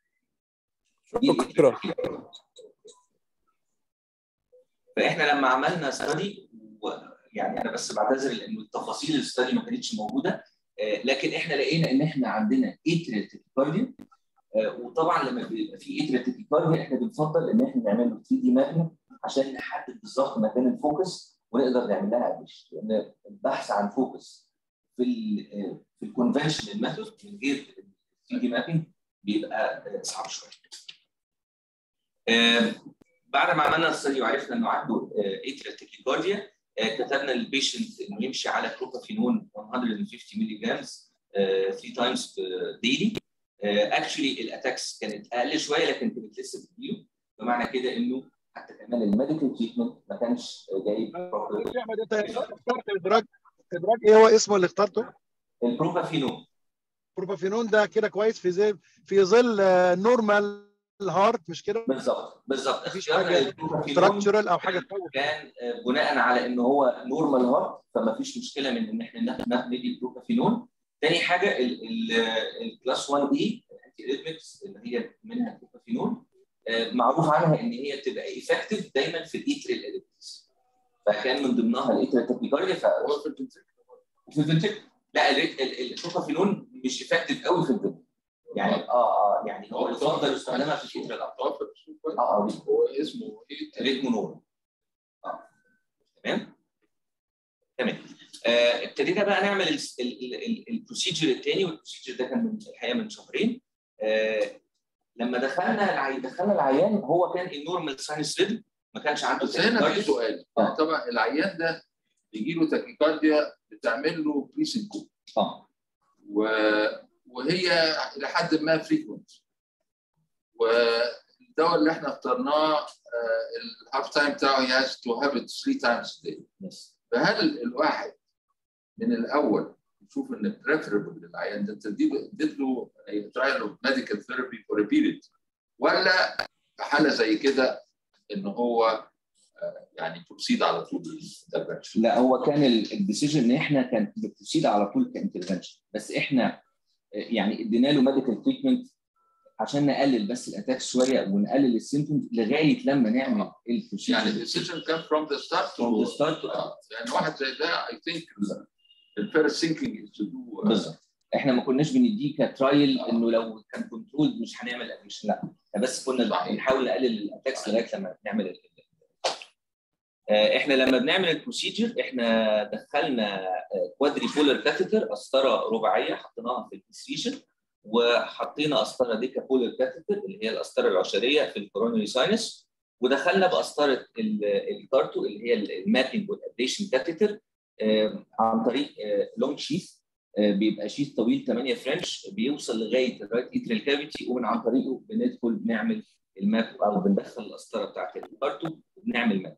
شكرا فاحنا لما عملنا ستادي يعني انا بس بعتذر لان التفاصيل الاستادي ما كانتش موجوده آه، لكن احنا لقينا ان احنا عندنا اتريال تيكيكارديا وطبعا لما بيبقى في اتريال تيكيكارديا احنا بنفضل ان احنا نعمل له 3 دي مابنج عشان نحدد بالظبط مكان الفوكس ونقدر نعمل لها اديشن لان البحث عن فوكس في ال في الكونفنشنال ميثود من غير 3 دي مابنج بيبقى آه، صعب شويه. آه، بعد ما عملنا الستدي وعرفنا انه عنده اتريال تاكيكارديا كتبنا للبيشنت انه يمشي على بروبافينون 150 مللي جرام 3 تايمز ديلي اكشولي الاتاكس كانت اقل شويه لكن كانت لسه بتجيله بمعنى كده انه حتى كمان الميديكال تريتمنت ما كانش جايب proper- يا احمد انت اخترت الدراج الدراج ايه هو اسمه اللي اخترته؟ البروبافينون بروبافينون ده كده كويس في زي في ظل نورمال هارت مش كده؟ بالظبط بالظبط مفيش اختيارنا حاجه للبروبافينون ستراكشرال او حاجه تخوف كان آه، بناء على ان هو نورمال هارت فما فيش مشكله من ان احنا ناخد ناخد ندي بروبافينون تاني حاجه الكلاس 1 اي الانتي ريتمكس اللي هي منها بروبافينون آه، معروف عنها ان هي بتبقى افكتيف دايما في الايتريال اديتس فكان من ضمنها الايتريال تاكيكارديا ف هو في الفنتريكل وفي الفنتريكل لا ال- ال- البروبافينون مش افكتيف قوي في الفنتريكل يعني اه اه يعني هو يفضل استخدامها في الايتريال اكتر توفر اه اه هو اسمه ايه ريتمونول اه تمام تمام آه، ابتدينا بقى نعمل البروسيجر الثاني والبروسيجر ده كان من الحقيقه من شهرين آه، لما دخلنا العي... دخلنا العيان هو كان النورمال ساينس ريدم ما كانش عنده بس هنا في tachycardia. سؤال آه. طبعا العيان ده بيجي له تاكيكارديا بتعمل له بريسنكو اه و... و... وهي الى حد ما فريكونت والدواء اللي احنا اخترناه الهاف تايم بتاعه he has to have it three times a day يس فهل الواحد من الاول يشوف ان بريفربل للعيان ده انت اديت له ترايل اوف ميديكال ثيرابي فور ا بيريد ولا في حاله زي كده ان هو آه، يعني بروسيد على طول بالانترفنشن لا هو كان الديسيجن ان احنا كان بروسيد على طول كانترفنشن بس احنا آه، يعني ادينا له ميديكال تريتمنت عشان نقلل بس الاتاك شويه ونقلل السيمتومز لغايه لما نعمل البروسيجر يعني الديسيجن كان فروم ذا ستارت from the start to- لان واحد زي ده اي ثينك الفيرست ثينكينج از تو دو بالظبط احنا ما كناش بنديه كترايل انه لو كان كنترول مش هنعمل ادميشن لا احنا بس كنا صحيح. بنحاول نقلل الاتاكس لغايه لما نعمل ال- آه، احنا لما بنعمل البروسيجر احنا دخلنا كوادري بولر كاثيتر قسطره رباعيه حطيناها في البروسيجر وحطينا قسطره ديكا بولر كاثيتر اللي هي القسطره العشريه في الكورونري ساينس ودخلنا بقسطره ال- الكارتو اللي هي المابنج والابليشن كاثيتر عن طريق لونج شيث بيبقى شيث طويل 8 فرنش بيوصل لغايه الرايت اتريال كافيتي ومن عن طريقه بندخل نعمل الماب او بندخل القسطره بتاعت الكارتو وبنعمل ماب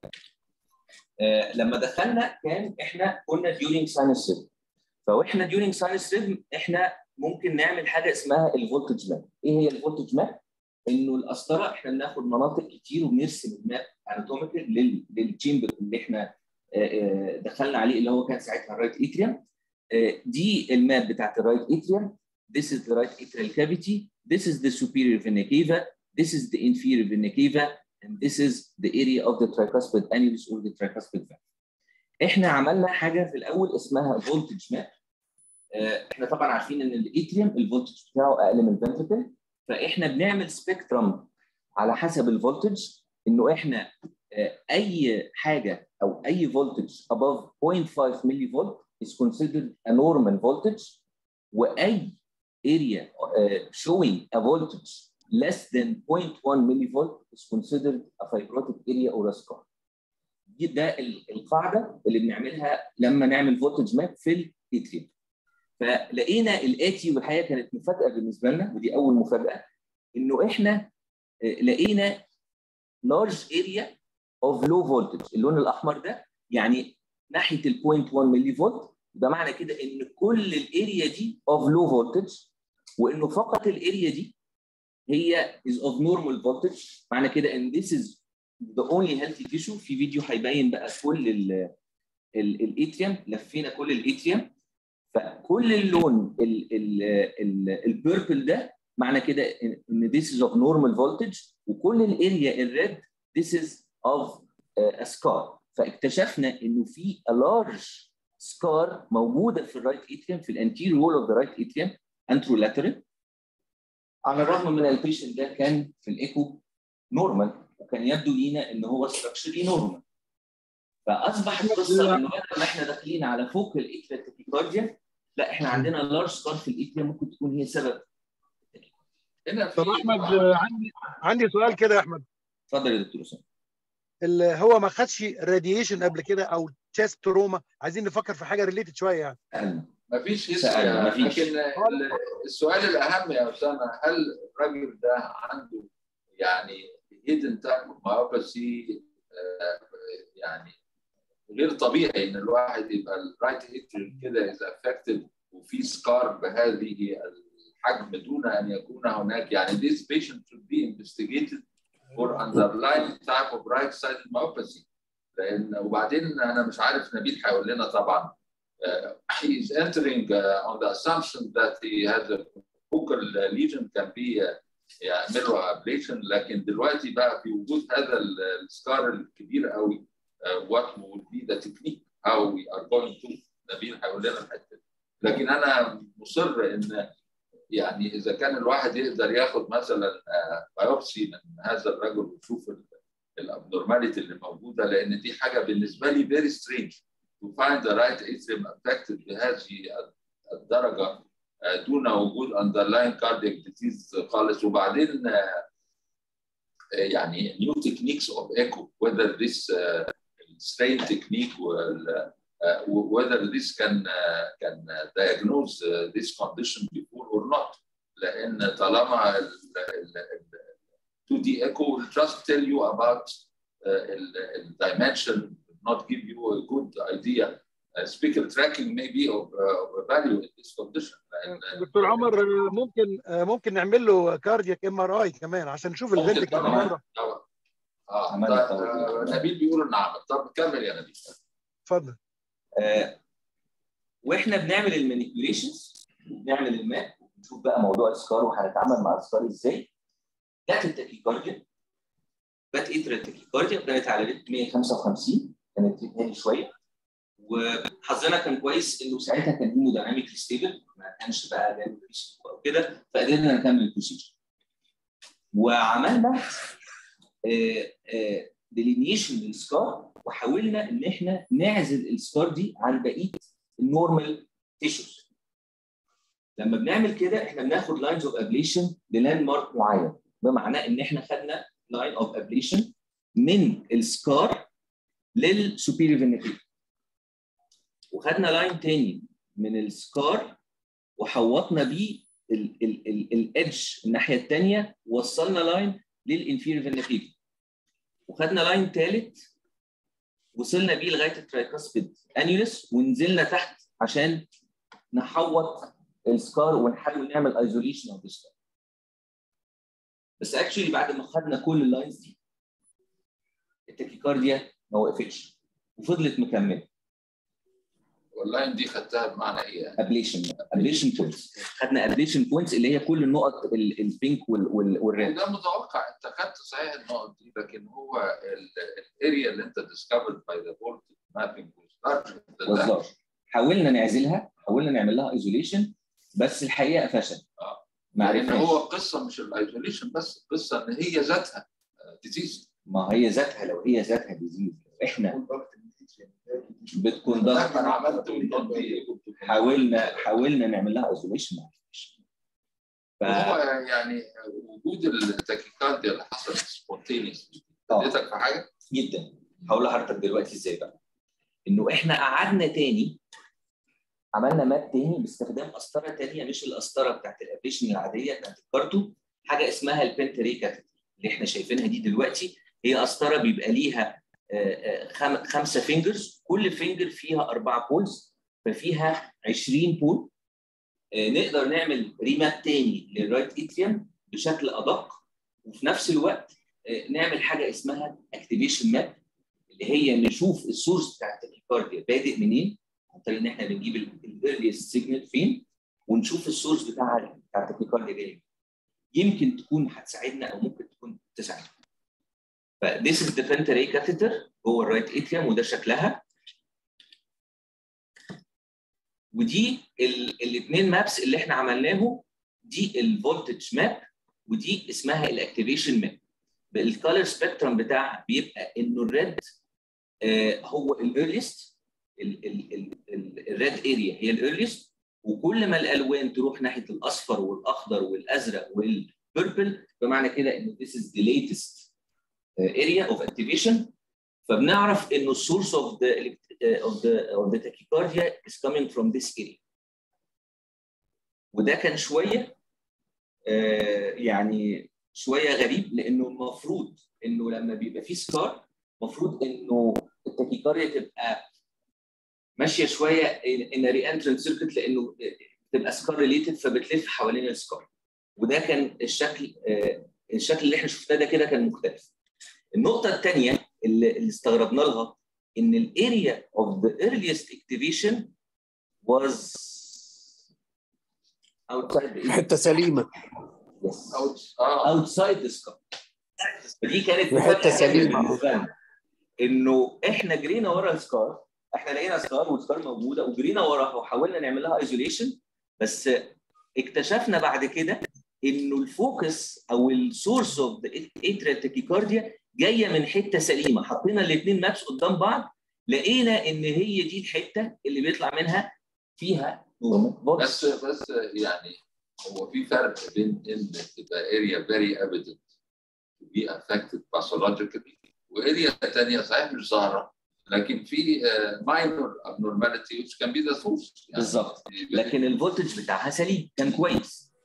آه، لما دخلنا كان احنا كنا ديورينج ساينس ريزم فاحنا ديورينج ساينس ريزم احنا ممكن نعمل حاجه اسمها الفولتج ماب ايه هي الفولتج ماب انه القسطره احنا بناخد مناطق كتير وبنرسم الماب اناتوميكال للتشامبر اللي احنا آه، آه، دخلنا عليه اللي هو كان ساعتها الرايت اتريوم دي الماب بتاعت الرايت اتريوم This is the right atrial cavity. This is the superior vena cava. This is the inferior vena cava. And this is the area of the tricuspid annulus or the tricuspid valve. احنا عملنا حاجه في الاول اسمها فولتج ماب. احنا طبعا عارفين ان الاتريوم الفولتج بتاعه اقل من الفنتركل فاحنا بنعمل سبيكترم على حسب الفولتج انه احنا آه، اي حاجه او اي فولتج above 0.5 ملي فولت is considered a normal voltage واي area uh, showing a voltage less than 0.1 millivolt is considered a fibrotic area or a scar. دي ده ال- القاعده اللي بنعملها لما نعمل فولتج ماب في الاتريوم. فلقينا الاتي والحقيقه كانت مفاجاه بالنسبه لنا ودي اول مفاجاه انه احنا آه، لقينا large area of low voltage اللون الاحمر ده يعني ناحيه ال 0.1 ملي فولت ده معنى كده ان كل الاريا دي of low voltage وانه فقط الاريا دي هي is of normal voltage معنى كده ان this is the only healthy tissue في فيديو هيبين بقى كل ال ال- الاتريوم لفينا كل الاتريوم فكل اللون البيربل ده معنى كده ان إن this is of normal voltage وكل الاريا الريد this is of uh, a scar فاكتشفنا انه في a large scar موجوده في الرايت اتريوم في الانتيريور وول اوف ذا رايت اتريوم انترولاترال على الرغم من البيشنت ده كان في الايكو نورمال وكان يبدو لينا ان هو ستراكشري نورمال فاصبح القصه انه بدل ما احنا داخلين على فوق الاتريال تاكيكارديا لا احنا عندنا لارج سكار في الاتريوم ممكن تكون هي سبب هنا في طب احمد آه، عندي عندي سؤال كده يا احمد اتفضل يا دكتور اسامه اللي هو ما خدش راديشن قبل كده او تشيست تروما عايزين نفكر في حاجه ريليتد شويه يعني أهلاً. مفيش سألنا، هيستوري مفيش. لكن ال- السؤال الاهم يا اسامه هل الراجل ده عنده يعني هيدن تايب مايوباثي يعني غير طبيعي ان الواحد يبقى الرايت اتريوم كده از افكتد وفي سكار بهذه الحجم دون ان يكون هناك يعني this patient should be investigated for underlying type of right sided myopathy لان وبعدين انا مش عارف نبيل هيقول لنا طبعا uh, he is entering uh, on the assumption that he has a focal lesion can be uh, يعمل له ablation لكن دلوقتي بقى في وجود هذا ال- السكار الكبير قوي uh, what would be the technique how we are going to نبيل هيقول لنا الحته دي. لكن انا مصر ان يعني اذا كان الواحد يقدر ياخد مثلا بايوبسي من هذا الرجل ويشوف الابنورماليتي اللي موجوده لان دي حاجه بالنسبه لي فيري سترينج to find the right atrium affected بهذه الدرجه آه، دون وجود underlying cardiac disease خالص وبعدين آه، آه، يعني new techniques of echo whether this uh, strain technique وال uh, whether this can uh, can uh, diagnose uh, this condition before or or not لان طالما ال 2 d echo will just tell you about uh, the dimension not give you a good idea uh, speaker tracking may be of, uh, of value in this condition لان دكتور عمر ممكن ممكن نعمل له كاردياك ام ار اي كمان عشان نشوف الهيد كام طبعا مره طبعا اه عملت طيب، طبعاً. آه، نبيل بيقول ان عمل طب كمل يا نبيل اتفضل آه، واحنا بنعمل المانيبيوليشنز بنعمل الماب نشوف بقى موضوع السكار وهنتعامل مع السكار ازاي جت التاكيكارديا جت اتر التاكيكارديا كانت على ريت 155 كانت هادي شويه وحظنا كان كويس انه ساعتها كان هيمودايناميك ستيبل ما كانش بقى جاي او كده فقدرنا نكمل البروسيجر وعملنا ديلينيشن للسكار وحاولنا ان احنا نعزل السكار دي عن بقيه النورمال تيشوز لما بنعمل كده احنا بناخد لاينز اوف ابليشن للاند مارك معين بمعنى ان احنا خدنا لاين اوف ابليشن من السكار للسوبيريور فينيكيل وخدنا لاين تاني من السكار وحوطنا بيه الادج الناحيه الثانيه وصلنا لاين للانفيريور فينيكيل وخدنا لاين ثالث وصلنا بيه لغايه الترايكاسبيد انيولس ونزلنا تحت عشان نحوط السكار ونحاول نعمل ايزوليشن اوف السكار بس اكشلي بعد ما خدنا كل اللاينز دي التاكيكارديا ما وقفتش وفضلت مكمله واللاين دي خدتها بمعنى ايه يعني؟ ابليشن ابليشن بوينتس خدنا ابليشن بوينتس اللي هي كل النقط ال- البينك وال- وال- والريد ده متوقع انت خدت صحيح النقط دي لكن هو الاريا اللي انت discovered by the voltage mapping was larger than that. بالظبط حاولنا نعزلها حاولنا نعمل لها ايزوليشن بس الحقيقه فشل آه. ما لان عرفناش هو القصه مش الايزوليشن بس القصه ان هي ذاتها ديزيز ما هي ذاتها لو هي ذاتها ديزيز احنا بتكون ضغط مهما عملت والنقط دي حاولنا حاولنا نعمل لها ايزوليشن ما عرفناش ف هو يعني وجود التاكيكارديا اللي حصلت سبونتينيوس آه. اديتك في حاجه؟ جدا هقول لحضرتك دلوقتي ازاي بقى انه احنا قعدنا تاني عملنا ماب تاني باستخدام قسطره تانيه مش القسطره بتاعت الابليشن العاديه بتاعت الكارتو حاجه اسمها البنتري كاتيتر اللي احنا شايفينها دي دلوقتي هي قسطره بيبقى ليها آه، آه، خم- خمسه فينجرز كل فينجر فيها اربعه بولز ففيها 20 بول آه، نقدر نعمل ريماب تاني للرايت اتريوم بشكل ادق وفي نفس الوقت آه، نعمل حاجه اسمها اكتيفيشن ماب اللي هي نشوف السورس بتاع التاكيكارديا بادئ منين عن طريق ان احنا بنجيب الايرليست سيجنال فين ونشوف السورس بتاع بتاع التاكيكارديا جاي منين. يمكن تكون هتساعدنا او ممكن تكون تساعدنا. ف this is the Pentaray catheter جوه الرايت اتريوم وده شكلها ودي الاثنين مابس اللي احنا عملناهم دي الفولتج ماب ودي اسمها الاكتيفيشن ماب الكالر سبيكترم بتاعها بيبقى انه الريد آه، هو الايرليست الريد اريا هي الايرليست وكل ما الالوان تروح ناحيه الاصفر والاخضر والازرق والبيربل بمعنى كده انه this is the latest uh, area of activation فبنعرف انه السورس of the uh, of the of the tachycardia is coming from this area وده كان شويه آه، يعني شويه غريب لانه المفروض انه لما بيبقى فيه سكار المفروض انه التاكيكارديا تبقى ماشيه شويه ان ري انترنت سيركت لانه تبقى سكار ريليتد فبتلف حوالين السكار وده كان الشكل آه، الشكل اللي احنا شفناه ده كده كان مختلف النقطه الثانيه اللي اللي استغربنا لها ان الاريا اوف ذا earliest activation was outside the حته سليمه yes. اه outside the sky فدي كانت في حتة مفاجأة سليمة. بالنسبة لنا. انه احنا جرينا ورا السكار احنا لقينا سكار والسكار موجوده وجرينا وراها وحاولنا نعمل لها ايزوليشن بس اكتشفنا بعد كده انه الفوكس او السورس اوف ذا اتريال تاكيكارديا جايه من حته سليمه حطينا الاثنين مابس قدام بعض لقينا ان هي دي الحته اللي بيطلع منها فيها نورمال بس بس يعني هو في فرق بين ان تبقى اريا فيري evident to be affected pathologically واريا ثانيه صحيح مش ظاهره لكن في minor abnormality which can be the source يعني بالظبط لكن الفولتج بتاعها سليم كان كويس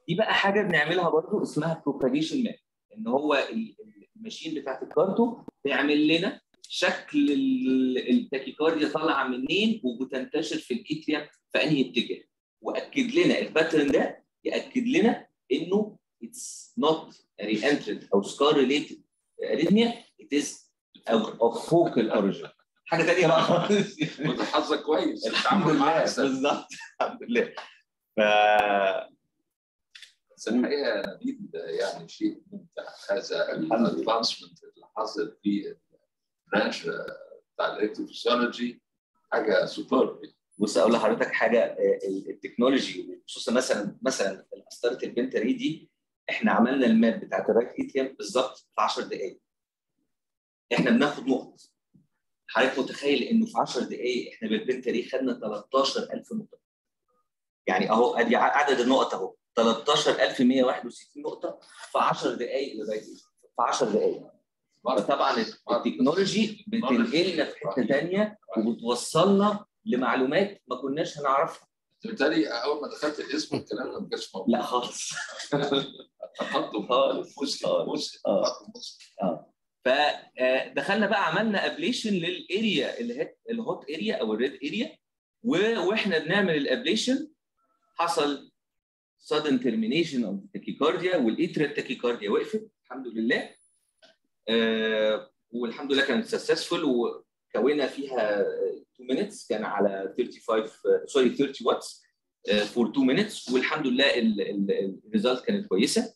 دي بقى حاجه بنعملها برضو اسمها بروباجيشن ماب ان هو ال- ال- الماشين بتاعت الكارتو بيعمل لنا شكل ال- التاكيكارديا طالعه منين وبتنتشر في الاتريا في انهي اتجاه واكد لنا الباترن ده ياكد لنا انه it's not a re-entrant او scar related arrhythmia it is of focal origin حاجه ثانيه بقى خالص وانت حظك كويس الحمد التعامل معاها لله سهل. بالظبط الحمد لله ف بس الحقيقه يا نبيل يعني شيء ممتع هذا الادفانسمنت اللي حصل في البرانش بتاع الالكتروفيسيولوجي حاجه سوبر بص اقول لحضرتك حاجه آه، التكنولوجي خصوصا مثلا مثلا قسطره البنتري دي احنا عملنا الماب بتاعت الرايت اتريم بالظبط في 10 دقائق احنا بناخد نقط حضرتك متخيل انه في 10 دقائق احنا بالبنتري خدنا 13000 نقطه يعني اهو ادي عدد النقط اهو 13161 نقطه في 10 دقائق لغايه في 10 دقائق طبعا التكنولوجي بتنقلنا في حته ثانيه وبتوصلنا لمعلومات ما كناش هنعرفها بالتالي اول ما دخلت الاسم الكلام ده ما كانش موجود لا خالص تقدم خالص. مسلم خالص. مسلم آه. تقدم مسلم فدخلنا بقى عملنا ابليشن للاريا الهيت الهوت اريا او الريد اريا واحنا بنعمل الابليشن حصل sudden termination of tachycardia والاتريال tachycardia وقفت الحمد لله آه والحمد لله كانت سكسسفول وكونا فيها 2 minutes كان على 35 سوري 30 واتس فور 2 minutes والحمد لله الريزلت كانت كويسه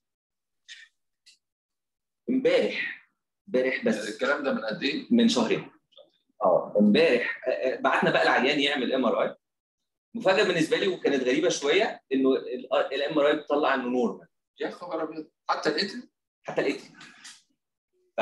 امبارح امبارح بس الكلام ده من قد ايه؟ من شهرين اه امبارح آه، آه، بعتنا بقى العيان يعمل ام ار اي مفاجاه بالنسبه لي وكانت غريبه شويه انه الام ار اي بتطلع انه نورمال يا خبر ابيض حتى الاتم حتى الاتي ف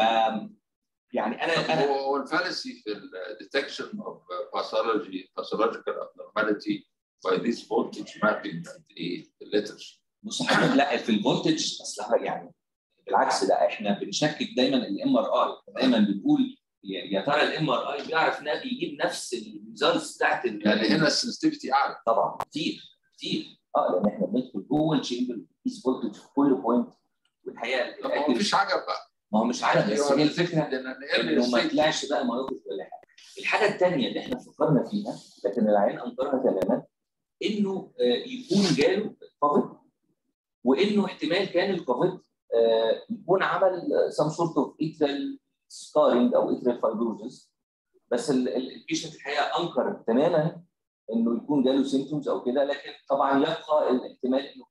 يعني انا انا هو هو الفالسي في الديتكشن اوف باثولوجي باثولوجيكال abnormality by this voltage mapping and ايه الليترز بص حضرتك لا في الفولتج اصل يعني بالعكس ده احنا بنشكك دايما الام ار اي دايما بنقول يا يا ترى الام ار اي بيعرف نا- يجيب نفس الريزلتس بتاعت ال- يعني هنا السنسيتيفيتي اعلى طبعا كتير كتير اه لان احنا بندخل جوه الشامبر بيس فولتج في كل بوينت والحقيقه طب هو مفيش عجب بقى ما هو مش عارف بس هو هي الفكره لان انه ما طلعش بقى ما يوقف ولا حاجه. الحاجه الثانيه اللي احنا فكرنا فيها لكن العين انكرها تماما انه آه، يكون جاله كوفيد وانه احتمال كان الكوفيد آه، يكون عمل سم سورت اوف اترال سكارينج او اترال فايبروزس بس البيشنت الحقيقه انكر تماما انه يكون جاله سيمتومز او كده لكن طبعا يبقى الاحتمال انه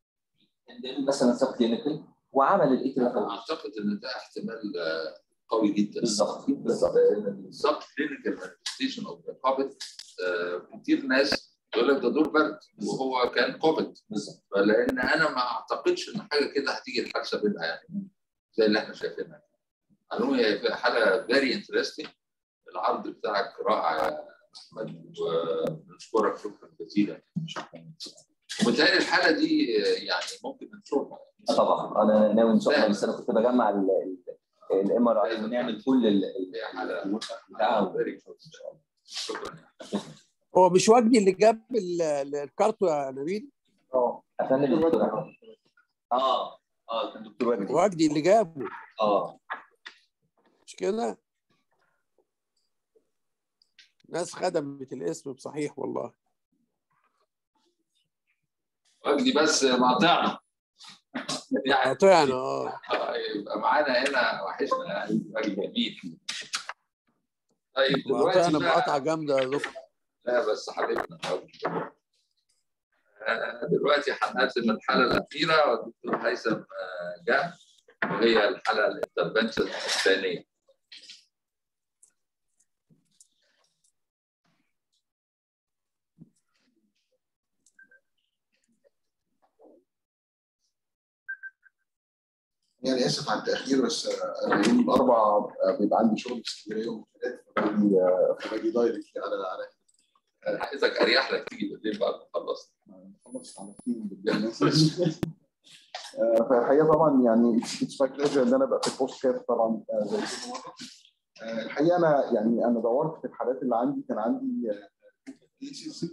كان جاله مثلا سب كلينيكال وعمل الاترال انا اعتقد ان ده احتمال آه، قوي جدا بالظبط بالظبط السب كلينيكال مانيفستيشن اوف ذا كوفيد كتير ناس يقول لك ده دور برد وهو كان كوفيد بالظبط فلان انا ما اعتقدش ان حاجه كده هتيجي الحادثه بينها يعني زي اللي احنا شايفينها المهم هي في حاله فيري انترستنج العرض بتاعك رائع يا احمد ونشكرك شكرا جزيلا وبالتالي الحاله دي يعني ممكن نشوفها آه طبعا انا ناوي ان شاء الله بس انا كنت بجمع الام ار اي ونعمل كل ال- ال- هي حاله بتاعه فيري ان شاء الله شكرا هو مش وجدي اللي جاب ال- الكارتو يا نبيل افندم الدكتور أحمد. اه اه كان دكتور وجدي وجدي اللي جابه اه مش كده ناس خدمت الاسم بصحيح والله وجدي بس مقاطعنا يعني قطعنا اه آه، يبقى معانا هنا وحشنا يعني راجل جميل طيب دلوقتي قطعنا بقى- مقاطعه جامده يا دكتور لا بس حبيبنا آه، دلوقتي هنقدم الحاله الاخيره والدكتور هيثم آه، جه وهي الحاله الانترفنشن الثانيه يعني اسف على التاخير بس آه، انا يوم الاربعاء آه، بيبقى عندي شغل في اسكندريه يوم الثلاث فباجي آه، فباجي دايركت على على حقيقتك اريح لك تيجي بالليل بعد ما خلصت خلصت على طول بالله. آه، فالحقيقه طبعا يعني اتس ماي بليجر ان انا ابقى في البوست كاب طبعا آه، زي كل مره آه، الحقيقه انا يعني انا دورت في الحالات اللي عندي كان عندي كيسز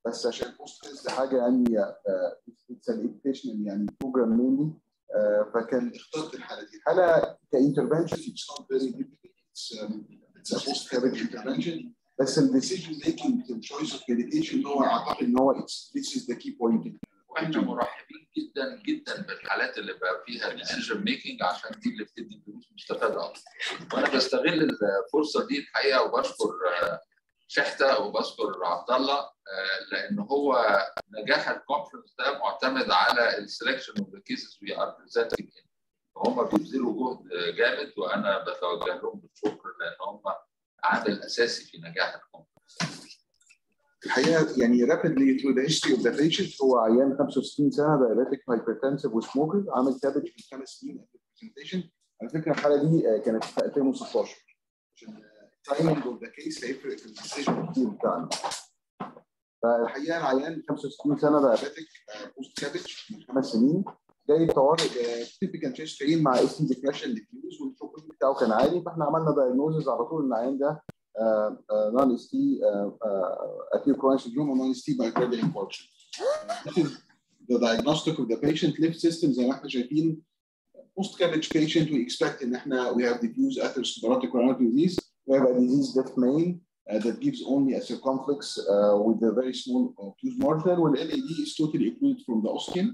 بس عشان بوست كيس دي حاجه يعني اتس ان educational يعني بروجرام مينلي فكان اخترت الحاله دي الحاله كانترفنشن اتس نوت فيري difficult اتس بوست كابج انترفنشن بس الديسيجن ميكينج الشويس اوف ميديكيشن هو اعتقد ان هو ذيس از ذا كي بوينت واحنا مرحبين جدا جدا بالحالات اللي بقى فيها ديسيجن ميكنج عشان دي اللي بتدي فلوس مستفاده اكتر. وانا بستغل الفرصه دي الحقيقه وبشكر شحته وبشكر عبد الله لان هو نجاح الكونفرنس ده معتمد على السلكشن اوف ذا كيسز وي ار بريزنتنج هم بيبذلوا جهد جامد وانا بتوجه لهم بالشكر لان هم عامل اساسي في نجاح الكونفرنس. الحقيقه يعني رابيدلي through the history of the patient هو عيان 65 سنه diabetic hypertensive وسموكر عامل كابج من خمس سنين برزنتيشن على فكره الحاله دي كانت في 2016 عشان التايمنج اوف ذا كيس هيفرق في الديسيجن كتير بتاعنا فالحقيقه العيان 65 سنه diabetic بوست كابج من خمس سنين جاي طوارئ تيبيكال تشيست بين مع اس تي ديبريشن ديفيوز والشوكولات بتاعه كان عالي فاحنا عملنا دايجنوزز على طول ان العيان ده non ST acute chronic syndrome or non ST myocardial infarction. This is the diagnostic of the patient lift system زي ما احنا شايفين post cabbage patient we expect ان احنا we have diffuse atherosclerotic coronary disease we have a disease left main uh, that gives only a circumflex uh, with a very small obtuse margin where LAD is totally occluded from the ostium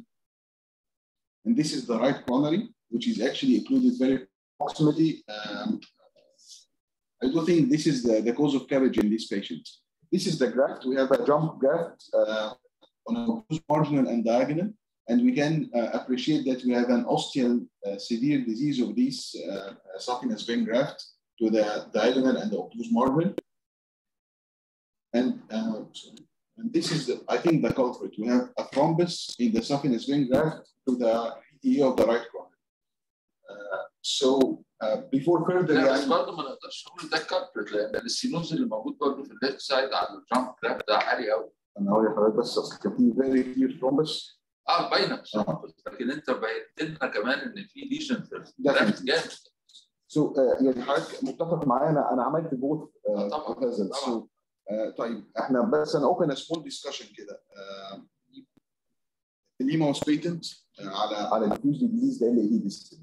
and this is the right coronary which is actually occluded very proximally um, I do think this is the, the cause of cabbage in this patient. This is the graft. We have a jump graft uh, on a marginal and diagonal, and we can uh, appreciate that we have an osteal uh, severe disease of this saphenous vein graft to the diagonal and the obtuse marginal. And, and this is, the, I think, the culprit. We have a thrombus in the saphenous vein graft to the PTE of the right corner. so before further لا بس برضه ما نقدرش نقول ده كابرت لان السينوز اللي موجود برضه في الليفت سايد على الجامب جراف ده عالي قوي انا هقول لحضرتك بس اصل كان في فيري كتير ثرومبس اه باينه بصراحه لكن انت بينت لنا كمان ان في ليجن في الجراف جامد سو so, uh, يعني حضرتك متفق معايا انا انا عملت بوث uh, طبعا هذا so, uh, طيب احنا بس انا اوبن سمول ديسكشن كده الليما واز بيتنت على على الديفيوز ديزيز ده اللي هي ديسيجن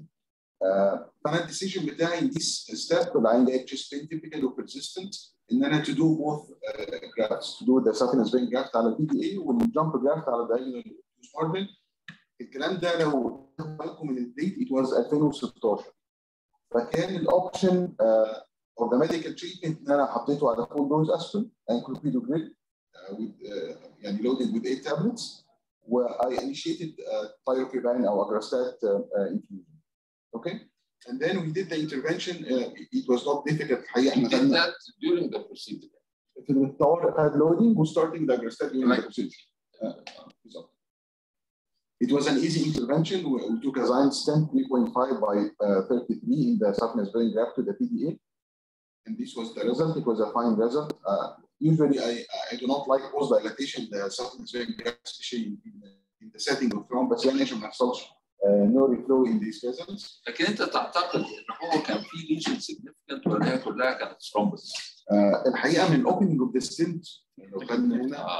فانا الديسيجن بتاعي ان ذيس ستيب العين ده تشيست بين تيبيكال وبرسيستنت ان انا تو دو بوث جرافتس تو دو ذا سافينس بين جرافت على البي دي اي والجامب جرافت على الدايجونال مارجن الكلام ده لو بالكم من الديت ات واز 2016 فكان الاوبشن اوف ذا ميديكال تريتمنت ان انا حطيته على فول دوز اسبرين and clopidogrel uh, with uh, يعني loaded with 8 tablets و I initiated uh, thiopurine او agrostat uh, infusion. Okay? And then we did the intervention. Uh, it was not difficult. الحقيقه احنا did that during the procedure. في الطوارئ had loading و starting the agrostat during the procedure. بالظبط. It was an easy intervention. We, we took a Zyme stent 3.5 by uh, 33 in the saphenous vein graft to the PDA. And this was the result. It was a fine result. Uh, usually, I, I do not like post dilatation, the saphenous vein graft, especially in, in the setting of thrombus يعني عشان ما يحصلش no reflow in these vessels. لكن انت تعتقد ان هو كان في ليجن سيجنفكت ولا هي كلها كانت ثرومبس؟ Uh, الحقيقه من الاوبننج اوف ذا ستنت لو خدنا هنا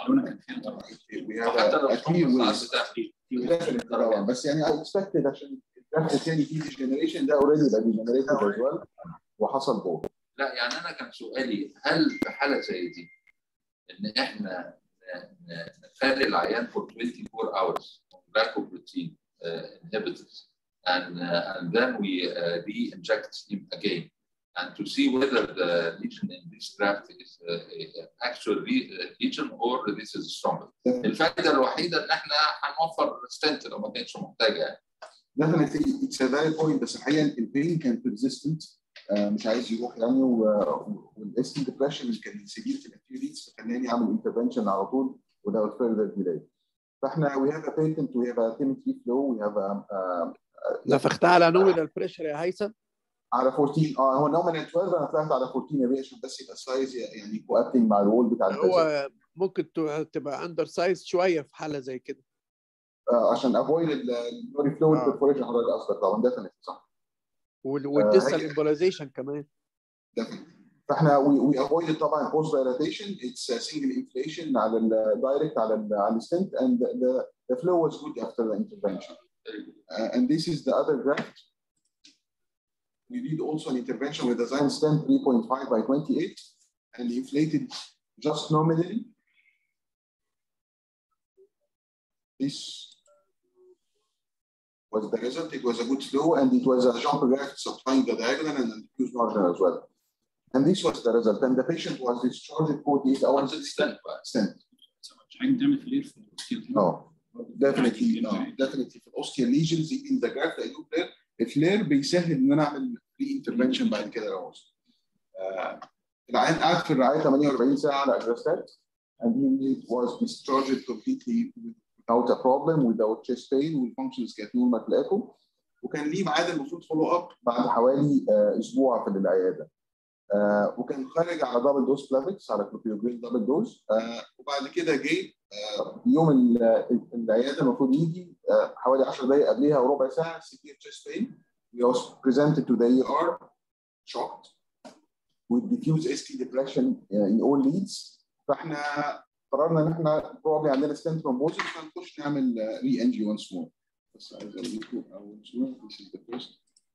we have حتى لو a, a clear الثرومبس ways. بتاع Definitely طبعا بس يعني I expected عشان الجرافت الثاني فيه ديجنريشن ده اوريدي بقى ديجنريتد از ويل وحصل بوث. لا يعني انا كان سؤالي هل في حاله زي دي ان احنا ن- ن- نخلي العيان for 24 hours on lack of protein uh, inhibitors and uh, and then we uh, re-inject him again and to see whether the lesion in this graft is uh, a actual re- uh, lesion or this is stronger. الفائده الوحيده ان احنا هنوفر ستنت لو ما كانتش محتاجه يعني. Definitely it's a valid point بس الحقيقه البين كان persistent آه، مش عايز يروح يعني والاس تي ديبريشن كان سيفير في الانتيريز فخلاني اعمل انترفنشن على طول without further delay. فاحنا we have a patent we have a telemetry flow we have a, a نفختها على نومينال بريشر يا هيثم على 14 اه هو نومينال 12 انا طلعت على 14 يا بيه عشان بس يبقى السايز يعني كوابتنج مع الوول بتاع الفيزل. هو ممكن ت- تبقى اندر سايز شويه في حاله زي كده آه عشان افويد النوري فلو آه. البرفوريشن حضرتك قصدك طبعا ديفنتلي صح والديستال هي- امبولايزيشن كمان definitely. فاحنا we, we avoided طبعا post dilatation it's a single inflation على ال direct على ال على الستنت and the the flow was good after the intervention uh, and this is the other graft we did also an intervention with a Zyme stent 3.5 by 28 and inflated just nominally this was the result. It was a good flow and it was a jump graft supplying the diagonal and the diffuse margin as well. And this was the result. And the patient was discharged 48 hours. Stent بقى. Stent. مش عايزين تعمل فلير في الأوستيوتيوب. No, definitely no, definitely في الاوستيال ليجنز even the graft I do flare الفلير بيسهل ان انا اعمل ري انترفنشن بعد كده لو عاوز. آه، العيان قعد في الرعايه 48 ساعه على اجراستات and he was discharged completely without a problem without chest pain والفانكشنز كانت نورمال في الايكو وكان ليه ميعاد المفروض فولو اب بعد حوالي آه، اسبوع في العياده. آه، وكان خارج على دبل دوز بلافكس على كلوبيوجرين دبل دوز آه، وبعد كده جه آه، يوم ال- ال- العياده المفروض يجي آه، حوالي 10 دقائق قبلها وربع ساعه severe chest pain. He was presented to the ER shocked with diffuse ST depression uh, in all leads فاحنا قررنا ان احنا probably عندنا stent thrombosis فنخش نعمل ري انجي once more. بس عايز اوريكم اول صوره this is the first.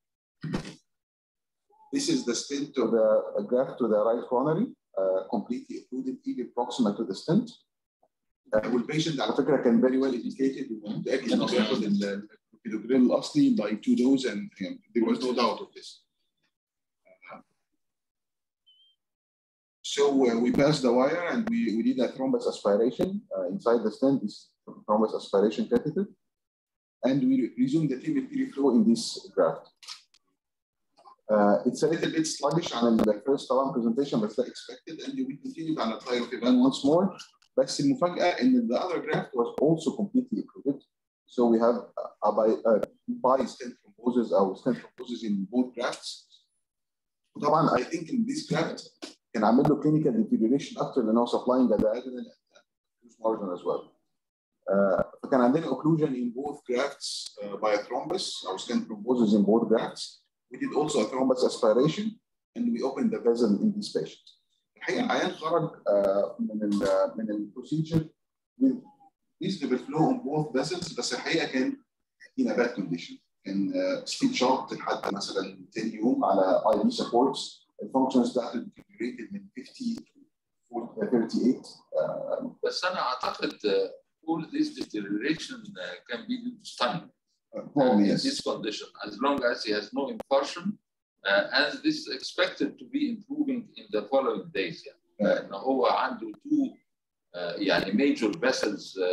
This is the stent to the a graft to the right coronary uh, completely occluded even proximal to the stent. Uh, والبيشنت على فكره كان very well educated ومتاكد انه بياخد البيدوجريل الاصلي by two dose and you know, there was no doubt of this. So uh, we passed the wire and we, we did a thrombus aspiration uh, inside the stent, this thrombus aspiration catheter, and we resumed the TMP flow in this graft. Uh, it's a little bit sluggish on the first طبعا presentation but that's expected and we continued on a thyroxiban once more. بس المفاجأة إن the other graft was also completely occluded. So we have a, a by, a by stent thrombosis or stent thrombosis in both grafts. وطبعا I think in this graft كان عامل له clinical deterioration أكتر لأن هو supplying the diagonal and margin as well. Uh, فكان عندنا occlusion in both grafts uh, by a thrombus or stent thrombosis in both grafts. We did also a thrombus aspiration and we opened the vessel in this patient. الحقيقة العيان خرج uh, من ال من البروسيجر with reasonable flow on both vessels بس الحقيقة كان in a bad condition. كان ستيت شوت لحد مثلا 10 يوم على اي بي سبورتس الفانكشنز بتاعته deteriorated من 50 to 38 uh, بس انا اعتقد uh, all this deterioration uh, can be stunning probably in yes. this condition as long as he has no infarction uh, and this is expected to be improving in the following days يعني لان هو عنده two uh, يعني major vessels uh,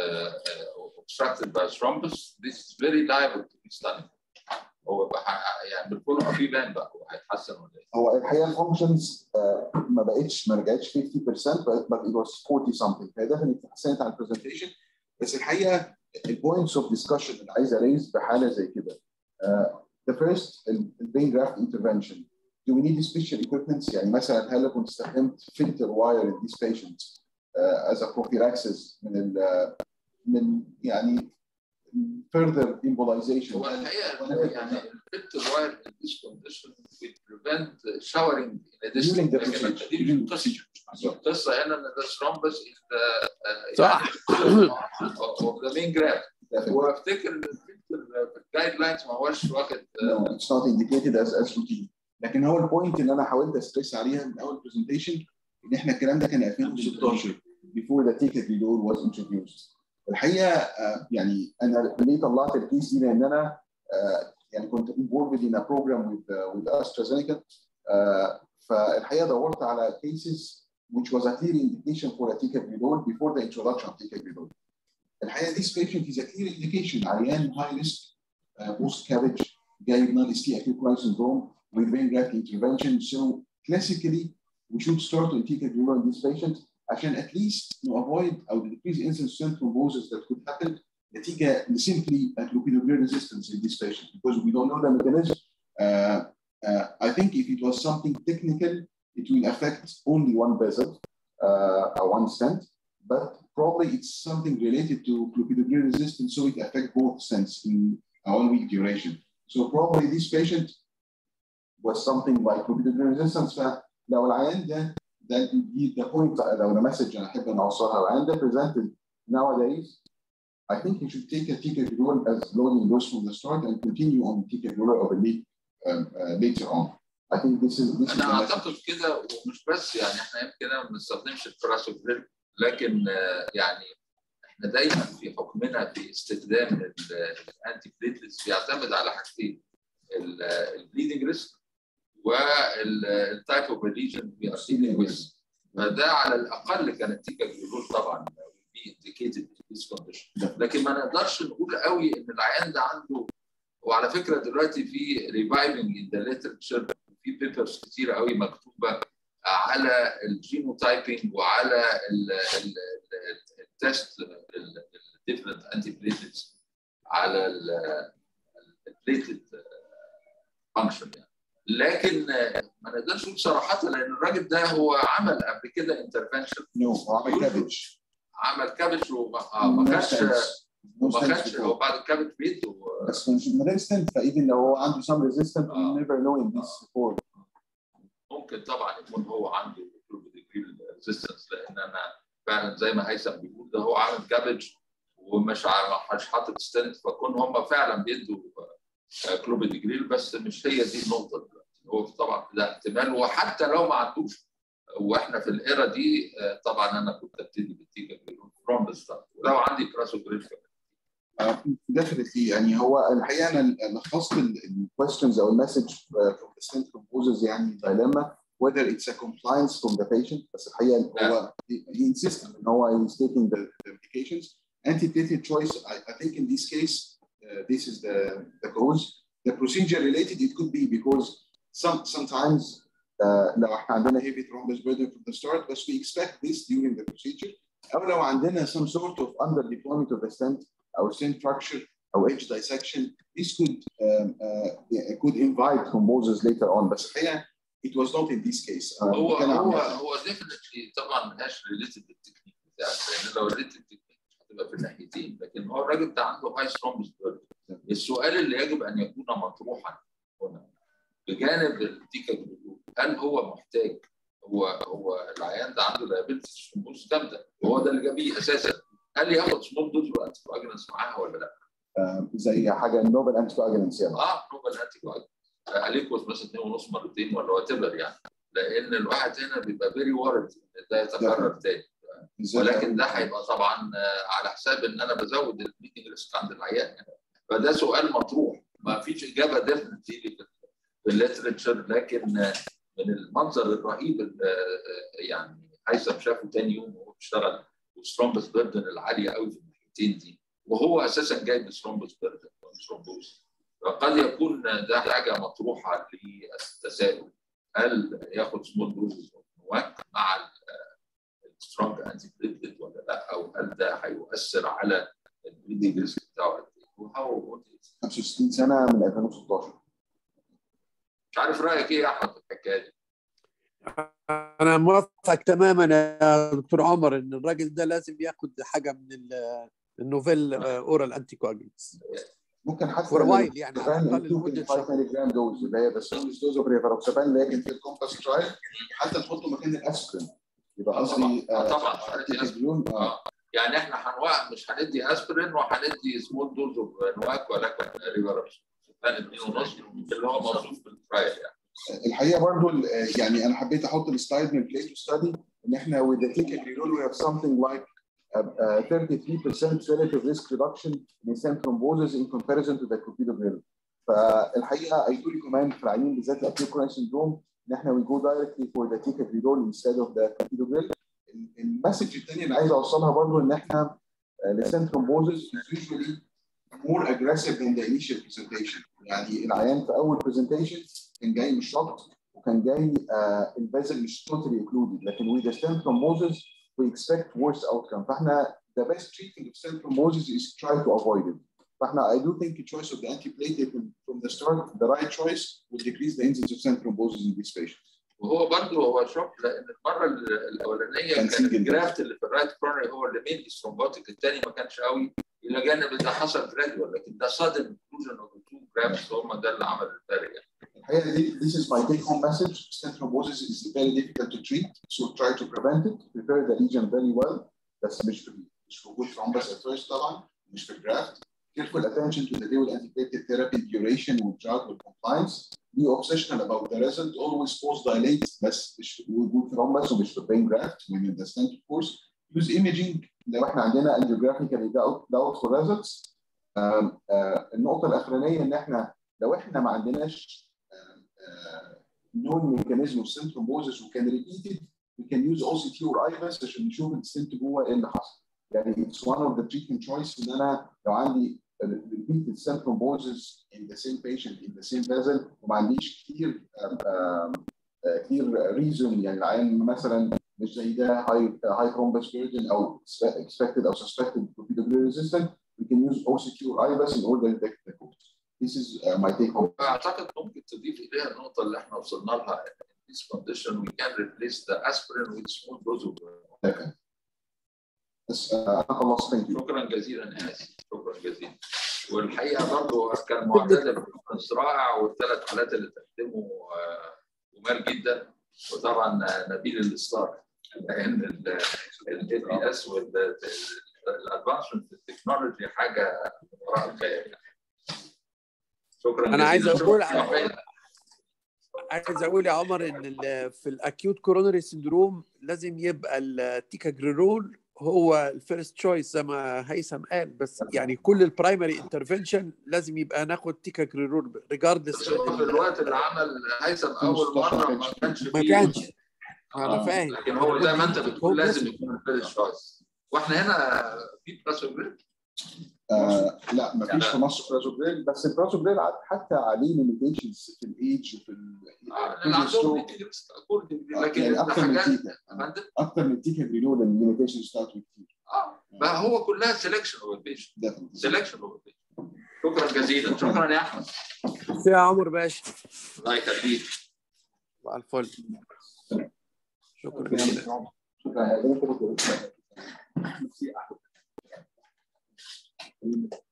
uh, obstructed by thrombus this is very liable to be stunning هو بقى يعني بالفولو اب يبان بقى هو هيتحسن ولا ايه هو الحقيقه الفانكشنز ما بقتش ما رجعتش 50% but, but it was 40 something فهي definitely اتحسنت على البرزنتيشن بس الحقيقه البوينتس اوف ديسكشن اللي عايز اريز بحاله زي كده uh, the first البين جرافت intervention do we need special equipment يعني مثلا هل كنت استخدمت filter wire in these patients uh, as a prophylaxis من ال من يعني further embolization هو الحقيقه يعني الفيت واير in this condition will prevent showering in addition During the لكن procedure. دي مش القصه القصه هنا ان ده thrombus in the uh, صح. يعني of the main graft Definitely. وافتكر ان الفلتر في الجايد لاينز ما هوش واخد No, it's not indicated as as routine. لكن هو البوينت اللي انا حاولت استريس عليها من اول برزنتيشن ان احنا الكلام ده كان 2016 before the ticket renewal was introduced. الحقيقه آه، يعني انا ليه طلعت الكيس دي لان انا آه، يعني كنت involved in a program with uh, with AstraZeneca آه، فالحقيقه دورت على cases which was a clear indication for a ticket renewal before the introduction of ticket renewal. الحقيقه this patient is a clear indication عيان high risk uh, post cabbage جاي non ST acute chronic syndrome with vein graft intervention. So classically, we should start with ticket renewal in this patient عشان at least to avoid or decrease incidence of thrombosis that could happen نتيجة simply a clopidogrel resistance in this patient because we don't know the mechanism. Uh, uh, I think if it was something technical, it will affect only one vessel, uh, or one stent, but probably it's something related to clopidogrel resistance, so it affects both stents in a one week duration. So probably this patient was something like clopidogrel resistance. لو العيان ده ده دي ده بوينت لو ده مسج انا احب ان اوصلها العيان ده presented nowadays I think you should take a ticagrelor as loading dose from the start and continue on ticagrelor or lead um, uh, later on. I think this is this is انا the message. اعتقد كده ومش بس يعني احنا يمكن ما بنستخدمش الفراسوفيل لكن آه، يعني احنا دايما في حكمنا في استخدام الانتي بليتلتس بيعتمد على حاجتين البليدنج ريسك والتايب اوف ريليجن وي ار ديلينج ويز فده على الاقل كان التيكا جلول طبعا بي انديكيتد ذيس كونديشن لكن ما نقدرش نقول قوي ان العيان ده عنده وعلى فكره دلوقتي في ريفايفنج ان ذا ليترشر في بيبرز كتير قوي مكتوبه على الجينوتايبنج وعلى التست الديفرنت انتي بليتلتس على البليتلت فانكشن يعني لكن آه، ما نقدرش نقول صراحه لان الراجل ده هو عمل قبل كده انترفنشن No, هو عمل كابج. عمل كابج وما آه، ما No خدش sense. No وما sense خدش before. هو بعد الكابج بيته بس مش resistant فايفن لو هو عنده some resistant we آه. never know in this before. ممكن طبعا يكون هو عنده ريزيستنس لان انا فعلا زي ما هيثم بيقول ده هو عامل كابج ومش ع- مش حاطط ستنت فكون هم فعلا بيدوا كلوبيدجريل بس مش هي دي النقطه دلوقتي هو طبعا ده احتمال وحتى لو ما عندوش واحنا في الايرا دي آه، طبعا انا كنت ابتدي بالتيجا فروم ستارت ولو عندي كراسوجريل ديفنتلي يعني هو الحقيقه انا لخصت الكويستشنز او المسج from the stent composers يعني dilemma whether it's a compliance from the patient بس الحقيقه هو he he insists ان هو he's taking the, the medications antiplatelet choice I, I think in this case uh, this is the the cause the procedure related it could be because some sometimes uh, لو احنا عندنا heavy thrombus burden from the start but we expect this during the procedure او لو عندنا some sort of under deployment of the stent او stent fracture او edge dissection this could um, uh, could invite thrombosis later on بس الحقيقه it was not in this case. Uh, هو كان هو عن- هو ديفنتلي طبعا ملهاش ريليتد بالتكنيك بتاعك لان لو ريليتد بالتكنيك هتبقى في الناحيتين لكن هو الراجل ده عنده هاي ثرومبس السؤال اللي يجب ان يكون مطروحا هنا بجانب التيكا جلوكوز هل هو محتاج هو هو العيان ده عنده دايابيتس ثرومبوز جامده وهو ده اللي جابيه اساسا هل ياخد سمول دوز وانتي كواجلنس معاها ولا لا؟ آه، زي حاجه نوبل انتي كواجلنس يعني اه نوبل انتي كواجلنس عليكوز مثلا اثنين ونص مرتين ولا وات يعني لان الواحد هنا بيبقى فيري وارد ان ده يتكرر تاني بالذات ولكن ده هيبقى طبعا آه، على حساب ان انا بزود الميتنج ريسك عند العيان يعني. فده سؤال مطروح ما فيش اجابه ديفنتلي في الليترشر لكن آه، من المنظر الرهيب اللي آه، يعني هيثم شافه تاني يوم وهو بيشتغل والثرومبس بيردن العاليه قوي في الناحيتين دي وهو اساسا جايب ثرومبس بيردن ثرومبوز فقد يكون ده حاجه مطروحه للتساؤل هل ياخد سمول دوز مع السترونج انتي بليتلت ولا لا او هل ده هيؤثر على البليدنج ريسك بتاعه قد ايه؟ وهو 65 سنه من 2016 مش عارف رايك ايه يا احمد في الحكايه دي؟ انا موافقك تماما يا دكتور عمر ان الراجل ده لازم ياخد حاجه من ال- النوفيل اورال انتي كواجلنس ممكن حتى فور وايل يعني على الاقل لمده 5 شهر مللي جرام دوز اللي هي بس دوز اوف ريفاروكسابان لكن في الكومباس ترايل حتى نحطه مكان الاسبرين يبقى قصدي آه، طبعا. آه، طبعا. تيتازولون، اه يعني احنا هنوقف مش هندي اسبرين وهندي سمول دوز اوف نواك ولكن ريفرس كان 2 ونص اللي هو موصوف في الترايل يعني الحقيقه برضو ال- يعني انا حبيت احط السلايد من بليتو ستادي ان احنا with the ticagrelor we have something like uh, uh, 33% relative risk reduction in stent thrombosis in comparison to the clopidogrel. فالحقيقه I do recommend في العيانين بالذات الاكيوت كورين syndrome ان احنا we go directly for the ticagrelor instead of the clopidogrel. ال- المسج الثانيه اللي عايز اوصلها برضو ان احنا السtent thrombosis is usually more aggressive than the initial presentation. يعني العيان في اول presentation كان جاي مش شط وكان جاي آه الفازل مش totally occluded لكن with the stent thrombosis we expect worse outcome فاحنا the best treatment of stent thrombosis is try to avoid it. فاحنا I do think the choice of the antiplatelet from, from the start the right choice will decrease the incidence of stent thrombosis in these patients. وهو برضه هو شوك لان المره ال- الاولانيه كان كان single الجرافت اللي في الرايت كورنر هو اللي مين ثرومبوتيك الثاني ما كانش قوي الى جانب ده حصل جراديوال لكن ده صادم انكلوجن اوف تو جرافت هم ده اللي عمل الفرق يعني. الحقيقه دي this is my take home message stent thrombosis is very difficult to treat so try to prevent it prepare the region very well بس مش في مش في وجود thrombus at first طبعا مش في الجرافت careful attention to the dual antiplatelet therapy duration والدراج والcompliance be obsessional about the result always pause dilate بس مش في وجود thrombus ومش في brain graft when you understand of course use imaging لو احنا عندنا angiographically doubt doubtful results آم، آه، النقطه الاخرانيه ان احنا لو احنا ما عندناش نون ميكانيزم اوف سنترومبوزس وكان ريبيتد we can use OCT or IVAS عشان نشوف الستنت جوه ايه اللي حصل. يعني it's one of the treatment choice ان انا لو عندي repeated stent thrombosis in the same patient in the same vessel وما عنديش كتير آم، آم، آه، كتير reason يعني العيان مثلا مش زي ده high high thrombus burden او expected او suspected repeatedly resistant we can use OCT or IVAS in order to detect the cause. This is uh, my take home. اعتقد ممكن تضيف اليها النقطه اللي احنا وصلنا لها in this condition we can replace the aspirin with small dose of بس آه، انا خلصت thank you. شكرا جزيلا اسف شكرا جزيلا والحقيقه برضه كان معتدل بس رائع والثلاث حالات اللي تقدموا آه، جمال جدا وطبعا آه، نبيل الاصرار لان الاي بي اس والادفانسمنت في التكنولوجي حاجه وراء الخيال شكرا انا عايز جزيلاً. اقول شكراً. عايز اقول يا عمر ان ال- في الاكيوت كورونري سندروم لازم يبقى التيكاجريرول هو الفيرست تشويس زي ما هيثم قال بس يعني كل البرايمري انترفنشن لازم يبقى ناخد تيكاجريرول ريجاردلس بس هو في الوقت اللي عمل هيثم اول مره ما كانش ما فيه كانش انا آه، فاهم لكن هو زي ما انت بتقول لازم يكون الفيرست تشويس واحنا هنا في بلاسوجريد آه لا ما فيش في مصر برازوجريل بس البرازوجريل عاد- حتى عليه ليميتيشنز في الايدج وفي ال- اللي عندهم stroke. meetings accordingly. آه، لكن يعني اكتر من الحاجات تيكا فندم؟ اكتر من تيكا جرينول الليميتيشنز بتاعته كتير اه ما هو كلها سelection اوف البيشنت definitely. سelection اوف البيشنت شكرا جزيلا شكرا يا احمد يا عمر باشا الله يخليك على الفل شكرا جزيلا شكرا